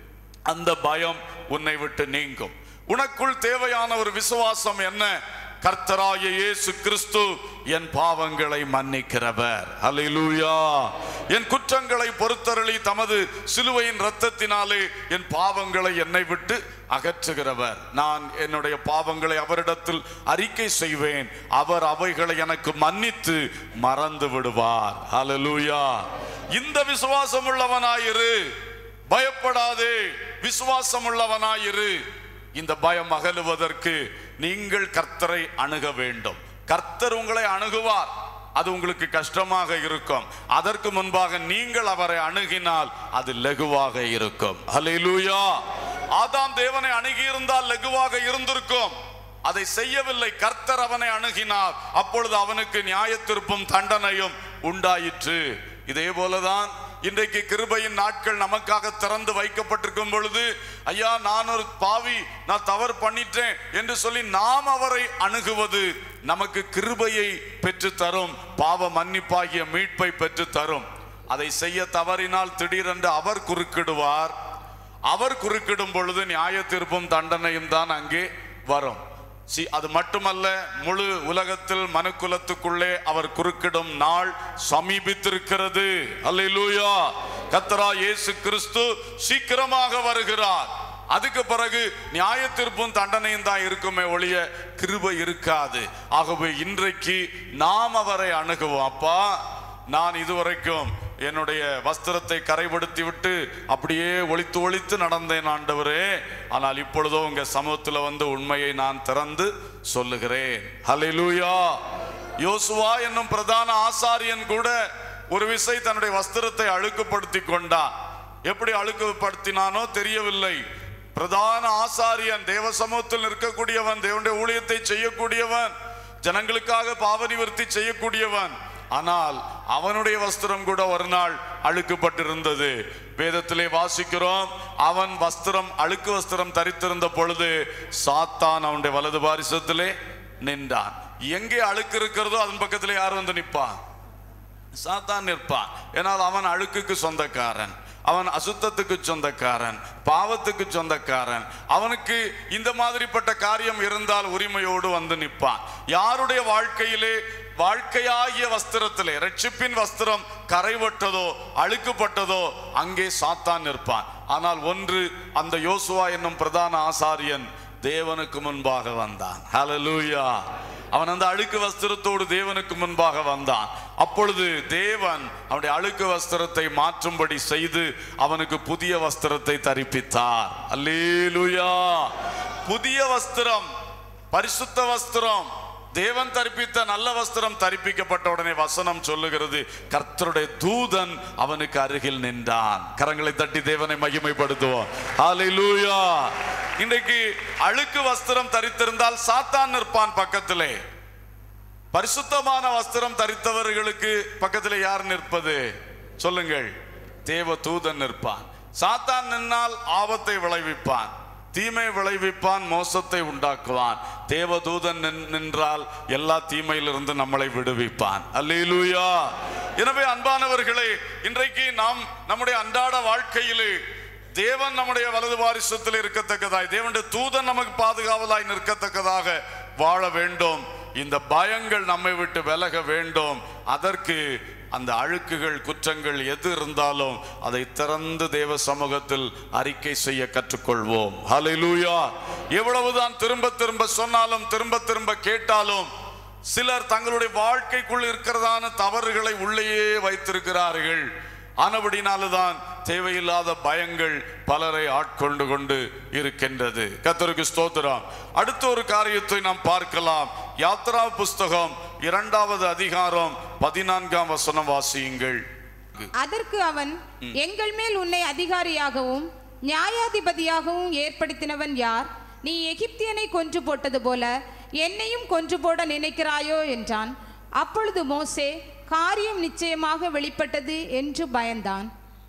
அந்த பயம் உன்னை விட்டு நீங்கும் உனக்குள் தேவையான ஒரு விசுவாசம் என்ன கர்த்தராய இயேசு கிறிஸ்து என் பாவங்களை மன்னிக்கிறவர் அல்லேலூயா என் குற்றங்களை பொறுத்தருளி தமது சிலுவையின் இரத்தத்தினாலே என் பாவங்களை என்னை விட்டு அகற்றுகிறவர் நான் என்னுடைய பாவங்களை அவரிடத்தில் அறிக்கை செய்வேன் அவர் அவைகளை எனக்கு மன்னித்து மறந்து விடுவார் அல்லேலூயா இந்த விசுவாசம் உள்ளவனாயிரு பயப்படாதே விசுவாசம் உள்ளவனாயிரு இந்த பயம் அகலுவதற்கு நீங்கள் கர்த்தரை அணுக வேண்டும் கர்த்தர் உங்களை அணுகுவார் அது உங்களுக்கு கஷ்டமாக இருக்கும் அதற்கு முன்பாக நீங்கள் அவரை அணுகினால் அது லகுவாக இருக்கும் ஹalleluya ஆதாம் தேவனை அணுகி இருந்தால் லகுவாக இருந்திருக்கும் அதை செய்யவில்லை கர்த்தர் அவனை அணுகினார் அப்பொழுது அவனுக்கு நியாயத்திருப்பும் தண்டனையும் உண்டாயிற்று இதே போலதான் இன்றைக்கு கிருபையின் நாட்கள் நமக்காக திறந்து வைக்கப்பட்டிருக்கும் பொழுது ஐயா நான் ஒரு பாவி நான் தவறு பண்ணிட்டேன் என்று சொல்லி நாம் அவரை அணுகுவது நமக்கு கிருபையை பெற்று தரும் பாவ மன்னிப்பாகிய மீட்பை பெற்று தரும் அதை செய்ய தவறினால் திடீரென்று அவர் குறுக்கிடுவார் அவர் குறுக்கிடும் பொழுது நியாய தீர்ப்பும் தண்டனையும் தான் அங்கே வரும் சி அது மட்டுமல்ல முழு உலகத்தில் மனுக்குலத்துக்குள்ளே அவர் குறுக்கிடும் நாள் சமீபித்திருக்கிறது அல்லேலூயா கத்தரா இயேசு கிறிஸ்து சீக்கிரமாக வருகிறார் அதுக்கு பிறகு நியாய தீர்ப்பும் தண்டனையும் தான் இருக்குமே ஒழிய கிருபை இருக்காது ஆகவே இன்றைக்கு நாம் அவரை அணுகுவோம் அப்பா நான் இதுவரைக்கும் என்னுடைய வஸ்திரத்தை கரைபடுத்தி விட்டு அப்படியே ஒளித்து ஒளித்து நடந்தேன் ஆண்டவரே ஆனால் இப்பொழுதோ உங்க சமூகத்தில் வந்து உண்மையை நான் திறந்து சொல்லுகிறேன் ஹalleluya யோசுவா என்னும் பிரதான ஆசாரியன் கூட ஒரு விசை தன்னுடைய வஸ்திரத்தை அழுக்குப்படுத்தி கொண்டான் எப்படி அழுக்குப்படுத்தினானோ தெரியவில்லை பிரதான ஆசாரியன் தேவ சமூகத்தில் இருக்கக்கூடியவன் தேவனுடைய ஊழியத்தை செய்யக்கூடியவன் ஜனங்களுக்காக பாவ நிவர்த்தி செய்யக்கூடியவன் ஆனால் அவனுடைய வஸ்திரம் கூட ஒரு நாள் அழுக்கப்பட்டிருந்தது வேதத்திலே வாசிக்கிறோம் அவன் வஸ்திரம் அழுக்கு வஸ்திரம் தரித்திருந்த பொழுது சாத்தான் அவனுடைய வலது பாரிசத்திலே நின்றான் எங்கே அழுக்கு இருக்கிறதோ அதன் பக்கத்திலே யார் வந்து நிற்பான் சாத்தான் நிற்பான் ஏனால் அவன் அழுக்குக்கு சொந்தக்காரன் அவன் அசுத்தத்துக்கு சொந்தக்காரன் பாவத்துக்கு சொந்தக்காரன் அவனுக்கு இந்த மாதிரிப்பட்ட காரியம் இருந்தால் உரிமையோடு வந்து நிற்பான் யாருடைய வாழ்க்கையிலே வாழ்க்கையாகிய வஸ்திரத்திலே ரட்சிப்பின் வஸ்திரம் கரைவட்டதோ அழுக்குப்பட்டதோ அங்கே சாத்தான் நிற்பான் ஆனால் ஒன்று அந்த யோசுவா என்னும் பிரதான ஆசாரியன் தேவனுக்கு முன்பாக வந்தான் ஹalleluya அவன் அந்த அழுக்கு வஸ்திரத்தோடு தேவனுக்கு முன்பாக வந்தான் அப்பொழுது தேவன் அவனுடைய அழுக்கு வஸ்திரத்தை மாற்றும்படி செய்து அவனுக்கு புதிய வஸ்திரத்தை தரிப்பித்தார் அல்லேலூயா புதிய வஸ்திரம் பரிசுத்த வஸ்திரம் தேவன் தரிப்பித்த நல்ல வஸ்திரம் தரிப்பிக்கப்பட்ட உடனே வசனம் சொல்லுகிறது கர்த்தருடைய தூதன் அவனுக்கு அருகில் நின்றான் கரங்களை தட்டி தேவனை மகிமைப்படுத்துவோம் ஹalleluya இன்றைக்கு அழுக்கு வஸ்திரம் தரித்திருந்தால் சாத்தான் நிற்பான் பக்கத்திலே பரிசுத்தமான வஸ்திரம் தரித்தவர்களுக்கு பக்கத்தில் யார் நிற்பது சொல்லுங்கள் தேவ தூதன் நிற்பான் சாத்தான் நின்னால் ஆபத்தை விளைவிப்பான் தீமை விளைவிப்பான் மோசத்தை உண்டாக்குவான் தேவதூதன் நின்- நின்றால் எல்லா தீமையிலிருந்து நம்மளை விடுவிப்பான் அல்லேலூயா எனவே அன்பானவர்களே இன்றைக்கு நாம் நம்முடைய அன்றாட வாழ்க்கையிலே தேவன் நம்முடைய வலது வாரிசத்தில் இருக்கத்தக்கதாய் தேவனுடைய தூதன் நமக்கு பாதுகாவலாய் நிற்கத்தக்கதாக வாழ வேண்டும் இந்த பயங்கள் நம்மை விட்டு விலக வேண்டும் அதற்கு அந்த அழுக்குகள் குற்றங்கள் எது இருந்தாலும் அதை திறந்து தேவ சமூகத்தில் அறிக்கை செய்ய கற்றுக்கொள்வோம் ஹalleluya எவ்வளவுதான் திரும்ப திரும்ப சொன்னாலும் திரும்ப திரும்ப கேட்டாலும் சிலர் தங்களுடைய வாழ்க்கைக்குள் இருக்கிறதான தவறுகளை உள்ளேயே வைத்திருக்கிறார்கள் ஆனபடினால்தான் தேவையில்லாத பயங்கள் பலரை ஆட்கொண்டு கொண்டு இருக்கின்றது கர்த்தருக்கு ஸ்தோத்திரம் அடுத்த ஒரு காரியத்தை நாம் பார்க்கலாம் யாத்ரா புஸ்தகம் இரண்டாவது அதிகாரம் பதினான்காம் வசனம் வாசியுங்கள் அதற்கு அவன் எங்கள் மேல் உன்னை அதிகாரியாகவும் நியாயாதிபதியாகவும் ஏற்படுத்தினவன் யார் நீ எகிப்தியனை கொன்று போட்டது போல என்னையும் கொன்று போட நினைக்கிறாயோ என்றான் அப்பொழுது மோசே காரியம் நிச்சயமாக வெளிப்பட்டது என்று பயந்தான்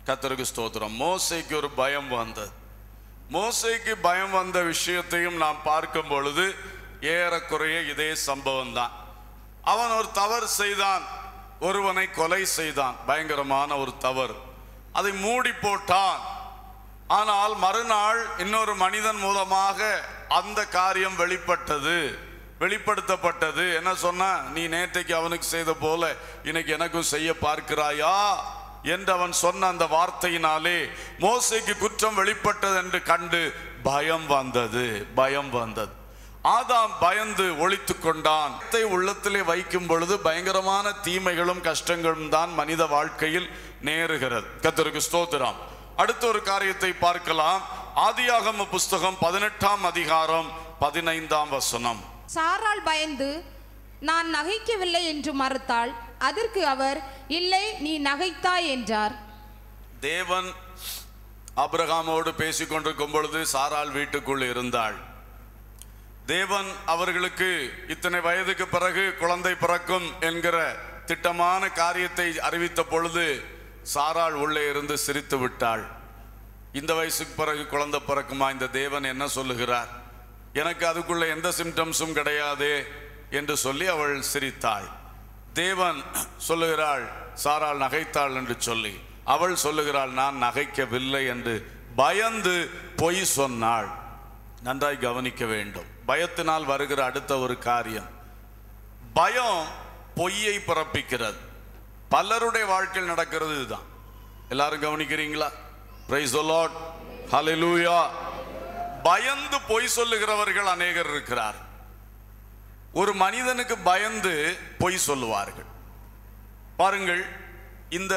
கத்தருக்கு ஸ்தோத்திரம் மோசைக்கு ஒரு பயம் வந்தது மோசைக்கு பயம் வந்த விஷயத்தையும் நாம் பார்க்கும் பொழுது ஏறக்குறைய இதே சம்பவம் தான் அவன் ஒரு தவறு செய்தான் ஒருவனை கொலை செய்தான் பயங்கரமான ஒரு தவறு அதை மூடி போட்டான் ஆனால் மறுநாள் இன்னொரு மனிதன் மூலமாக அந்த காரியம் வெளிப்பட்டது வெளிப்படுத்தப்பட்டது என்ன சொன்னா நீ நேற்றைக்கு அவனுக்கு செய்த போல இன்னைக்கு எனக்கும் செய்ய பார்க்கிறாயா என்று அவன் சொன்ன அந்த வார்த்தையினாலே மோசைக்கு குற்றம் வெளிப்பட்டது என்று கண்டு பயம் வந்தது பயம் வந்தது ஆதாம் பயந்து ஒளித்து கொண்டான் உள்ளத்தை உள்ளத்திலே வைக்கும் பொழுது பயங்கரமான தீமைகளும் கஷ்டங்களும் தான் மனித வாழ்க்கையில் நேருகிறது கத்தருக்கு ஸ்தோத்திரம் அடுத்த ஒரு காரியத்தை பார்க்கலாம் ஆதியாகம புஸ்தகம் பதினெட்டாம் அதிகாரம் பதினைந்தாம் வசனம் சாராள் பயந்து நான் நகைக்கவில்லை என்று மறுத்தாள் அதற்கு அவர் இல்லை நீ நகைத்தாய் என்றார் தேவன் ஆபிரகாமோடு பேசிக் கொண்டிருக்கும் பொழுது சாராள் வீட்டுக்குள் இருந்தாள் தேவன் அவர்களுக்கு இத்தனை வயதுக்கு பிறகு குழந்தை பிறக்கும் என்கிற திட்டமான காரியத்தை அறிவித்த பொழுது சாராள் உள்ளே இருந்து சிரித்து விட்டாள் இந்த வயசுக்கு பிறகு குழந்தை பிறக்குமா இந்த தேவன் என்ன சொல்லுகிறார் எனக்கு அதுக்குள்ள எந்த சிம்டம்ஸும் கிடையாது என்று சொல்லி அவள் சிரித்தாள் தேவன் சொல்லுகிறாள் சாராள் நகைத்தாள் என்று சொல்லி அவள் சொல்லுகிறாள் நான் நகைக்கவில்லை என்று பயந்து பொய் சொன்னாள் நன்றாய் கவனிக்க வேண்டும் பயத்தினால் வருகிற அடுத்த ஒரு காரியம் பயம் பொய்யை பிறப்பிக்கிறது பலருடைய வாழ்க்கையில் நடக்கிறது இதுதான் எல்லாரும் கவனிக்கிறீங்களா பிரைஸ் லார்ட் ஹalleluya பயந்து பொய் சொல்லுகிறவர்கள் அநேகர் இருக்கிறார் ஒரு மனிதனுக்கு பயந்து பொய் சொல்லுவார்கள் பாருங்கள் இந்த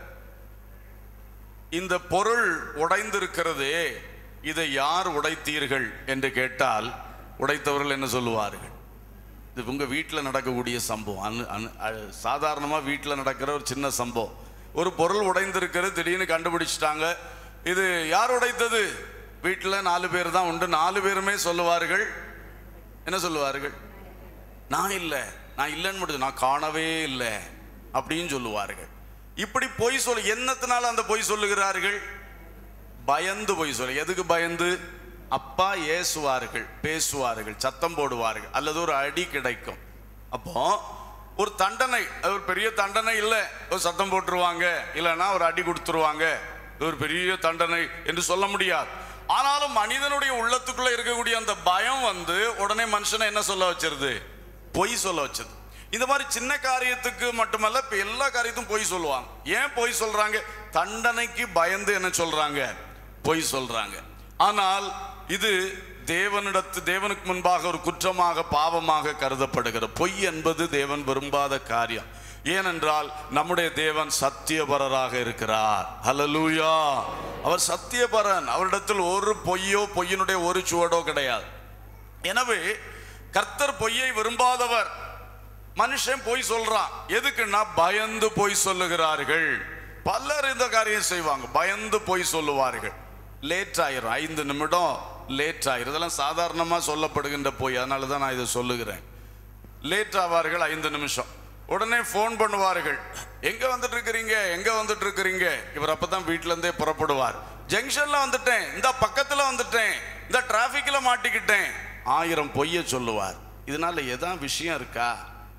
இந்த பொருள் உடைந்திருக்கிறதே இதை யார் உடைத்தீர்கள் என்று கேட்டால் உடைத்தவர்கள் என்ன சொல்லுவார்கள் இது உங்க வீட்டில் நடக்கக்கூடிய சம்பவம் அனு அனு அ- சாதாரணமா வீட்டில் நடக்கிற ஒரு சின்ன சம்பவம் ஒரு பொருள் உடைந்திருக்கிறது திடீர்னு கண்டுபிடிச்சிட்டாங்க இது யார் உடைத்தது வீட்டில் நாலு பேர் தான் உண்டு நாலு பேருமே சொல்லுவார்கள் என்ன சொல்லுவார்கள் நான் இல்லை நான் இல்லைன்னு மட்டும் நான் காணவே இல்லை அப்படின்னு சொல்லுவார்கள் இப்படி பொய் சொல்லு என்னத்தினால அந்த பொய் சொல்லுகிறார்கள் பயந்து பொய் சொல்ல எதுக்கு பயந்து அப்பா ஏசுவார்கள் பேசுவார்கள் சத்தம் போடுவார்கள் அல்லது ஒரு அடி கிடைக்கும் அப்போ ஒரு தண்டனை அது ஒரு பெரிய தண்டனை இல்லை ஒரு சத்தம் போட்டுருவாங்க இல்லைன்னா ஒரு அடி கொடுத்துருவாங்க இது ஒரு பெரிய தண்டனை என்று சொல்ல முடியாது ஆனாலும் மனிதனுடைய உள்ளத்துக்குள்ள இருக்கக்கூடிய அந்த பயம் வந்து உடனே மனுஷனை என்ன சொல்ல வச்சிருது பொய் சொல்ல வச்சது இந்த மாதிரி சின்ன காரியத்துக்கு மட்டுமல்ல இப்ப எல்லா காரியத்தும் பொய் சொல்லுவாங்க ஏன் பொய் சொல்றாங்க தண்டனைக்கு பயந்து என்ன சொல்றாங்க பொய் சொல்றாங்க ஆனால் இது தேவனிடத்து தேவனுக்கு முன்பாக ஒரு குற்றமாக பாவமாக கருதப்படுகிறது பொய் என்பது தேவன் விரும்பாத காரியம் ஏனென்றால் நம்முடைய தேவன் சத்தியபரராக இருக்கிறார் ஹalleluya அவர் சத்தியபரன் அவரிடத்தில் ஒரு பொய்யோ பொய்யினுடைய ஒரு சுவடோ கிடையாது எனவே கர்த்தர் பொய்யை விரும்பாதவர் மனுஷன் பொய் சொல்றான் எதுக்குன்னா பயந்து பொய் சொல்லுகிறார்கள் பலர் இந்த காரியம் செய்வாங்க பயந்து பொய் சொல்லுவார்கள் லேட் ஆயிரும் ஐந்து நிமிடம் லேட் ஆயிரும் இதெல்லாம் சாதாரணமாக சொல்லப்படுகின்ற பொய் அதனால தான் நான் இதை சொல்லுகிறேன் லேட் ஆவார்கள் ஐந்து நிமிஷம் உடனே ஃபோன் பண்ணுவார்கள் எங்க வந்துட்டு இருக்கிறீங்க எங்க வந்துட்டு இருக்கிறீங்க இவர் அப்பதான் வீட்ல இருந்தே புறப்படுவார் ஜங்ஷன்ல வந்துட்டேன் இந்த பக்கத்துல வந்துட்டேன் இந்த டிராபிக்ல மாட்டிக்கிட்டேன் ஆயிரம் பொய்ய சொல்லுவார் இதனால எதான் விஷயம் இருக்கா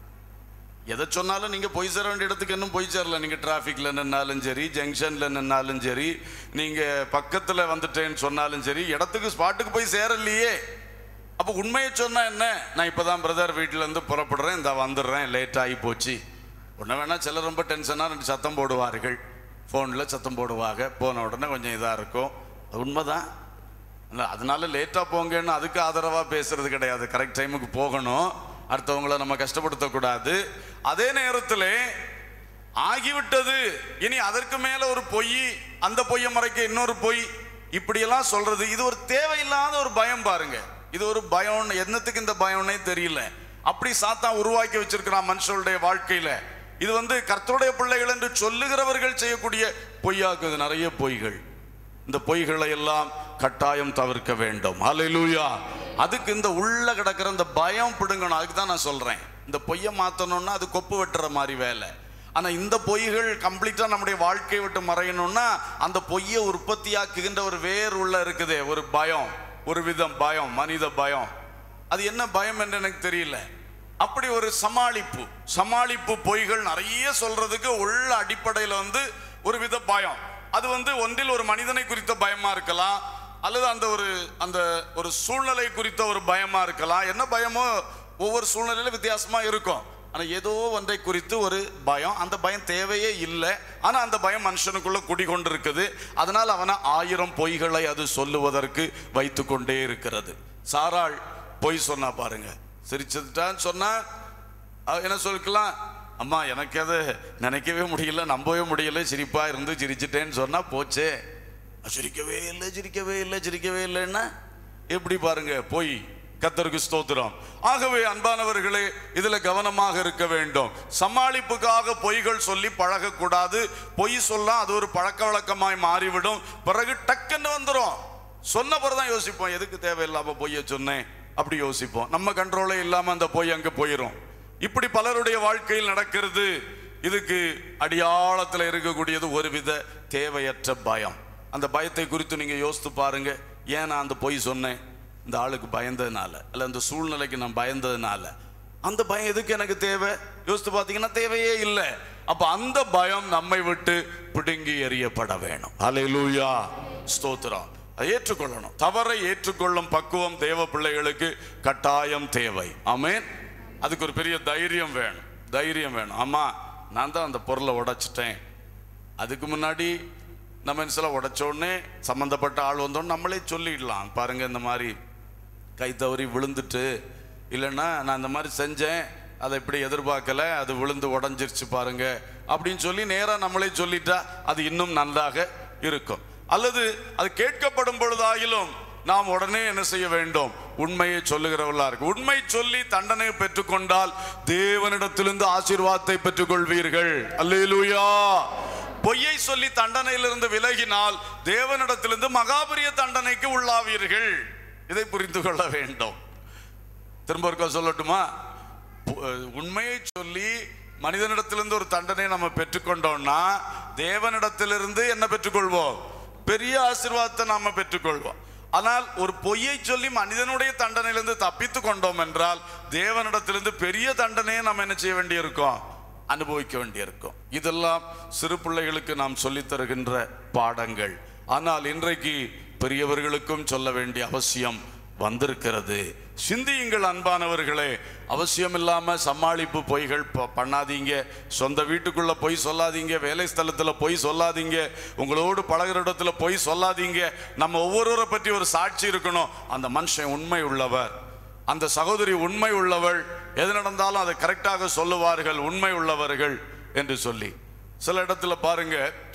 எதை சொன்னாலும் நீங்க போய் சேர வேண்டிய இடத்துக்கு இன்னும் போய் சேரல நீங்க டிராஃபிக்ல நின்னாலும் சரி ஜங்ஷன்ல நின்னாலும் சரி நீங்க பக்கத்துல வந்துட்டேன்னு சொன்னாலும் சரி இடத்துக்கு ஸ்பாட்டுக்கு போய் சேரலையே அப்போ உண்மையை சொன்னா என்ன நான் இப்பதான் பிரதர் வீட்டுல இருந்து புறப்படுறேன் இந்த வந்துடுறேன் லேட் ஆகி போச்சு உடனே வேணா சிலர் ரொம்ப டென்ஷனாக ரெண்டு சத்தம் போடுவார்கள் ஃபோனில் சத்தம் போடுவாங்க போன உடனே கொஞ்சம் இதாக இருக்கும் அது உண்மைதான் இல்லை அதனால லேட்டாக போங்கன்னு அதுக்கு ஆதரவாக பேசுறது கிடையாது கரெக்ட் டைமுக்கு போகணும் அடுத்தவங்கள நம்ம கஷ்டப்படுத்தக்கூடாது அதே நேரத்தில் ஆகிவிட்டது இனி அதற்கு மேல ஒரு பொய் அந்த பொய்யை மறைக்க இன்னொரு பொய் இப்படியெல்லாம் சொல்றது இது ஒரு தேவையில்லாத ஒரு பயம் பாருங்க இது ஒரு பயம் என்னத்துக்கு இந்த பயம்னே தெரியல அப்படி சாத்தான் உருவாக்கி வச்சிருக்கிறான் மனுஷனுடைய வாழ்க்கையில இது வந்து கர்த்தருடைய பிள்ளைகள் என்று சொல்லுகிறவர்கள் செய்யக்கூடிய பொய்யாக்குது நிறைய பொய்கள் இந்த பொய்களை எல்லாம் கட்டாயம் தவிர்க்க வேண்டும் ஹalleluya அதுக்கு இந்த உள்ள கிடக்கிற இந்த பயம் பிடுங்கணும் அதுக்கு தான் நான் சொல்றேன் இந்த பொய்யை மாத்தணும்னா அது கொப்பு வெட்டுற மாதிரி வேலை ஆனா இந்த பொய்கள் கம்ப்ளீட்டா நம்முடைய வாழ்க்கையை விட்டு மறையணும்னா அந்த பொய்யை உற்பத்தியாக்குகின்ற ஒரு வேர் உள்ள இருக்குதே ஒரு பயம் ஒரு விதம் பயம் மனித பயம் அது என்ன பயம் என்று எனக்கு தெரியல அப்படி ஒரு சமாளிப்பு சமாளிப்பு பொய்கள் நிறைய சொல்றதுக்கு உள்ள அடிப்படையில் வந்து ஒரு வித பயம் அது வந்து ஒன்றில் ஒரு மனிதனை குறித்த பயமா இருக்கலாம் அல்லது அந்த ஒரு அந்த ஒரு சூழ்நிலை குறித்த ஒரு பயமா இருக்கலாம் என்ன பயமோ ஒவ்வொரு சூழ்நிலையில வித்தியாசமா இருக்கும் ஆனா ஏதோ ஒன்றை குறித்து ஒரு பயம் அந்த பயம் தேவையே இல்லை ஆனா அந்த பயம் மனுஷனுக்குள்ள குடிகொண்டு இருக்குது அதனால் அவனை ஆயிரம் பொய்களை அது சொல்லுவதற்கு வைத்து கொண்டே இருக்கிறது சாராள் பொய் சொன்னா பாருங்க சிரிச்சுட்டான்னு சொன்னா அவ என்ன சொல்லிக்கலாம் அம்மா எனக்கு அது நினைக்கவே முடியல நம்பவே முடியல சிரிப்பா இருந்து சிரிச்சிட்டேன்னு சொன்னா போச்சே சிரிக்கவே இல்லை சிரிக்கவே இல்லை சிரிக்கவே இல்லைன்னா எப்படி பாருங்க பொய் கத்தருக்கு ஸ்தோத்திரம் ஆகவே அன்பானவர்களே இதுல கவனமாக இருக்க வேண்டும் சமாளிப்புக்காக பொய்கள் சொல்லி பழகக்கூடாது பொய் சொல்ல அது ஒரு பழக்க வழக்கமாய் மாறிவிடும் பிறகு டக்குன்னு வந்துடும் சொன்ன பிறகுதான் யோசிப்போம் எதுக்கு தேவையில்லாம பொய்ய சொன்னேன் அப்படி யோசிப்போம் நம்ம கண்ட்ரோலே இல்லாம அந்த பொய் அங்க போயிடும் இப்படி பலருடைய வாழ்க்கையில் நடக்கிறது இதுக்கு அடியாளத்தில் இருக்கக்கூடியது ஒருவித தேவையற்ற பயம் அந்த பயத்தை குறித்து நீங்க யோசித்து பாருங்க ஏன் நான் அந்த பொய் சொன்னேன் இந்த ஆளுக்கு பயந்ததுனால அல்ல அந்த சூழ்நிலைக்கு நான் பயந்ததுனால அந்த பயம் எதுக்கு எனக்கு தேவை யோசித்து பார்த்தீங்கன்னா தேவையே இல்லை அப்ப அந்த பயம் நம்மை விட்டு பிடுங்கி எறியப்பட வேணும் ஹalleluya ஸ்தோத்திரம் அதை ஏற்றுக்கொள்ளணும் தவறை ஏற்றுக்கொள்ளும் பக்குவம் தேவ பிள்ளைகளுக்கு கட்டாயம் தேவை ஆமென் அதுக்கு ஒரு பெரிய தைரியம் வேணும் தைரியம் வேணும் ஆமா நான் தான் அந்த பொருளை உடைச்சிட்டேன் அதுக்கு முன்னாடி நம்ம என்ன சொல்ல உடைச்ச உடனே சம்மந்தப்பட்ட ஆள் வந்தோடனே நம்மளே சொல்லிடலாம் பாருங்க இந்த மாதிரி கை தவறி விழுந்துட்டு இல்லைன்னா நான் இந்த மாதிரி செஞ்சேன் அதை இப்படி எதிர்பார்க்கல அது விழுந்து உடஞ்சிருச்சு பாருங்க அப்படின்னு சொல்லி நேராக நம்மளே சொல்லிட்டா அது இன்னும் நன்றாக இருக்கும் அல்லது அது கேட்கப்படும் பொழுதாயிலும் நாம் உடனே என்ன செய்ய வேண்டும் உண்மையை சொல்லுகிறவர்களா இருக்கு உண்மை சொல்லி தண்டனை பெற்றுக்கொண்டால் தேவனிடத்திலிருந்து ஆசீர்வாதத்தை பெற்றுக்கொள்வீர்கள் அல்லேலூயா பொய்யை சொல்லி தண்டனையிலிருந்து விலகினால் தேவனிடத்திலிருந்து மகாபரிய தண்டனைக்கு உள்ளாவீர்கள் இதை புரிந்து கொள்ள வேண்டும் திரும்ப ஒருக்கா சொல்லட்டுமா பு- உண்மையை சொல்லி மனிதனிடத்திலிருந்து ஒரு தண்டனை நம்ம பெற்றுக்கொண்டோம்னா தேவனிடத்திலிருந்து என்ன பெற்றுக்கொள்வோம் பெரிய ஆசீர்வாதத்தை நாம பெற்றுக்கொள்வோம் ஆனால் ஒரு பொய்யை சொல்லி மனிதனுடைய தண்டனையிலிருந்து தப்பித்து கொண்டோம் என்றால் தேவனிடத்திலிருந்து பெரிய தண்டனையை நம்ம என்ன செய்ய வேண்டியிருக்கோம் அனுபவிக்க வேண்டியிருக்கும் இதெல்லாம் சிறு பிள்ளைகளுக்கு நாம் சொல்லித் தருகின்ற பாடங்கள் ஆனால் இன்றைக்கு பெரியவர்களுக்கும் சொல்ல வேண்டிய அவசியம் வந்திருக்கிறது சிந்தியுங்கள் அன்பானவர்களே அவசியம் இல்லாம சமாளிப்பு பொய்கள் ப- பண்ணாதீங்க சொந்த வீட்டுக்குள்ள பொய் சொல்லாதீங்க வேலை ஸ்தலத்துல பொய் சொல்லாதீங்க உங்களோடு பழகுற இடத்துல பொய் சொல்லாதீங்க நம்ம ஒவ்வொருவரை பற்றி ஒரு சாட்சி இருக்கணும் அந்த மனுஷன் உண்மை உள்ளவர் அந்த சகோதரி உண்மை உள்ளவள் எது நடந்தாலும் அதை கரெக்டாக சொல்லுவார்கள் உண்மை உள்ளவர்கள் என்று சொல்லி சில இடத்துல பாருங்க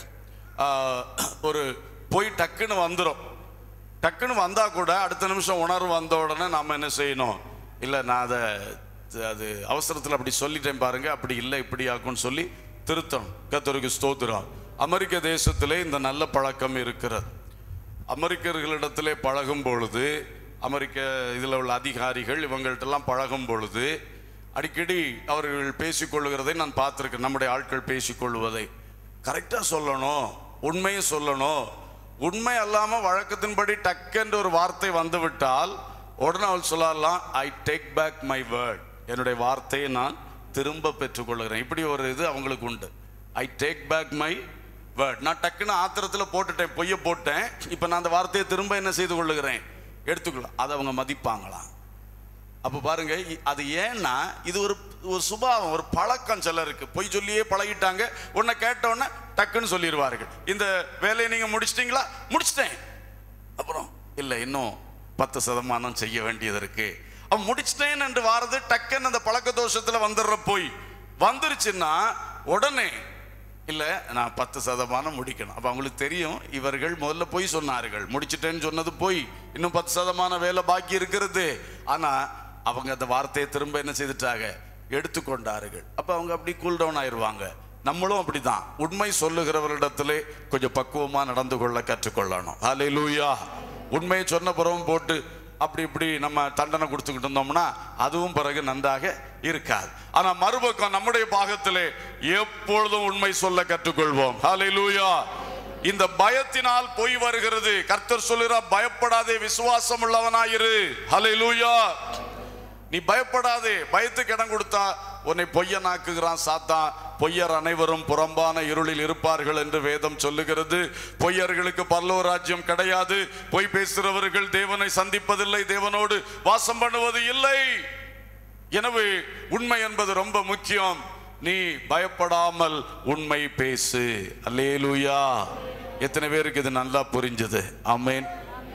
ஆஹ், ஒரு பொய் டக்குன்னு வந்துடும் டக்குன்னு வந்தா கூட அடுத்த நிமிஷம் உணர்வு வந்த உடனே நாம என்ன செய்யணும் இல்லை நான் அதை அது அவசரத்தில் அப்படி சொல்லிட்டேன் பாருங்க அப்படி இல்லை இப்படி ஆக்கும்னு சொல்லி திருத்தம் கத்தருக்கு ஸ்தோத்திரம் அமெரிக்க தேசத்திலே இந்த நல்ல பழக்கம் இருக்கிறது அமெரிக்கர்களிடத்திலே பழகும் பொழுது அமெரிக்க இதில் உள்ள அதிகாரிகள் இவங்கள்ட்டெல்லாம் பழகும் பொழுது அடிக்கடி அவர்கள் பேசிக்கொள்ளுகிறதை நான் பார்த்துருக்கேன் நம்முடைய ஆட்கள் பேசிக்கொள்வதை கரெக்டாக சொல்லணும் உண்மையை சொல்லணும் உண்மை அல்லாமல் வழக்கத்தின்படி டக்கென்று ஒரு வார்த்தை வந்து விட்டால் உடனே அவள் சொல்லலாம் I take back my word என்னுடைய வார்த்தையை நான் திரும்ப பெற்றுக்கொள்கிறேன் இப்படி ஒரு இது அவங்களுக்கு உண்டு I take back my word நான் டக்குன்னு ஆத்திரத்தில் போட்டுட்டேன் பொய்ய போட்டேன் இப்போ நான் அந்த வார்த்தையை திரும்ப என்ன செய்து கொள்ளுகிறேன் எடுத்துக்கலாம் அதை அவங்க மதிப்பாங்களாம் அப்போ பாருங்க இ- அது ஏன்னா இது ஒரு ஒரு சுபாவம் ஒரு பழக்கம் சிலருக்கு பொய் சொல்லியே பழகிட்டாங்க உன்னை கேட்டோன்னே டக்குன்னு சொல்லிடுவார்கள் இந்த வேலையை நீங்க முடிச்சிட்டீங்களா முடிச்சிட்டேன் அப்புறம் இல்லை இன்னும் பத்து சதமானம் செய்ய வேண்டியது இருக்கு அவன் முடிச்சிட்டேன் என்று வாரது டக்குன்னு அந்த பழக்க தோஷத்துல வந்துடுற போய் வந்துருச்சுன்னா உடனே இல்லை நான் பத்து சதமானம் முடிக்கணும் அப்போ அவங்களுக்கு தெரியும் இவர்கள் முதல்ல பொய் சொன்னார்கள் முடிச்சிட்டேன்னு சொன்னது பொய் இன்னும் பத்து சதமான வேலை பாக்கி இருக்கிறது ஆனால் அவங்க அந்த வார்த்தையை திரும்ப என்ன செய்துட்டாங்க எடுத்துக்கொண்டார்கள் அப்போ அவங்க அப்படி கூல் டவுன் ஆயிடுவாங்க நம்மளும் அப்படிதான் உண்மை சொல்லுகிறவரிடத்திலே கொஞ்சம் பக்குவமா நடந்து கொள்ள கற்றுக்கொள்ளணும் ஹalleluya உண்மையை சொன்ன பிறகும் போட்டு அப்படி இப்படி நம்ம தண்டனை கொடுத்துக்கிட்டு இருந்தோம்னா அதுவும் பிறகு நன்றாக இருக்காது ஆனா மறுபக்கம் நம்முடைய பாகத்திலே எப்பொழுதும் உண்மை சொல்ல கற்றுக்கொள்வோம் ஹalleluya இந்த பயத்தினால் பொய் வருகிறது கர்த்தர் சொல்லுகிறார் பயப்படாதே விசுவாசம் உள்ளவனாயிரு ஹalleluya நீ பயப்படாதே பயத்துக்கு இடம் கொடுத்தா உன்னை பொய்யனாக்குகிறான் சாத்தான் பொய்யர் அனைவரும் புறம்பான இருளில் இருப்பார்கள் என்று வேதம் சொல்லுகிறது பொய்யர்களுக்கு பல்லோ ராஜ்யம் கிடையாது பொய் பேசுகிறவர்கள் தேவனை சந்திப்பதில்லை தேவனோடு வாசம் பண்ணுவது இல்லை எனவே உண்மை என்பது ரொம்ப முக்கியம் நீ பயப்படாமல் உண்மை பேசு அல்லேலூயா எத்தனை பேருக்கு இது நல்லா புரிஞ்சது ஆமென்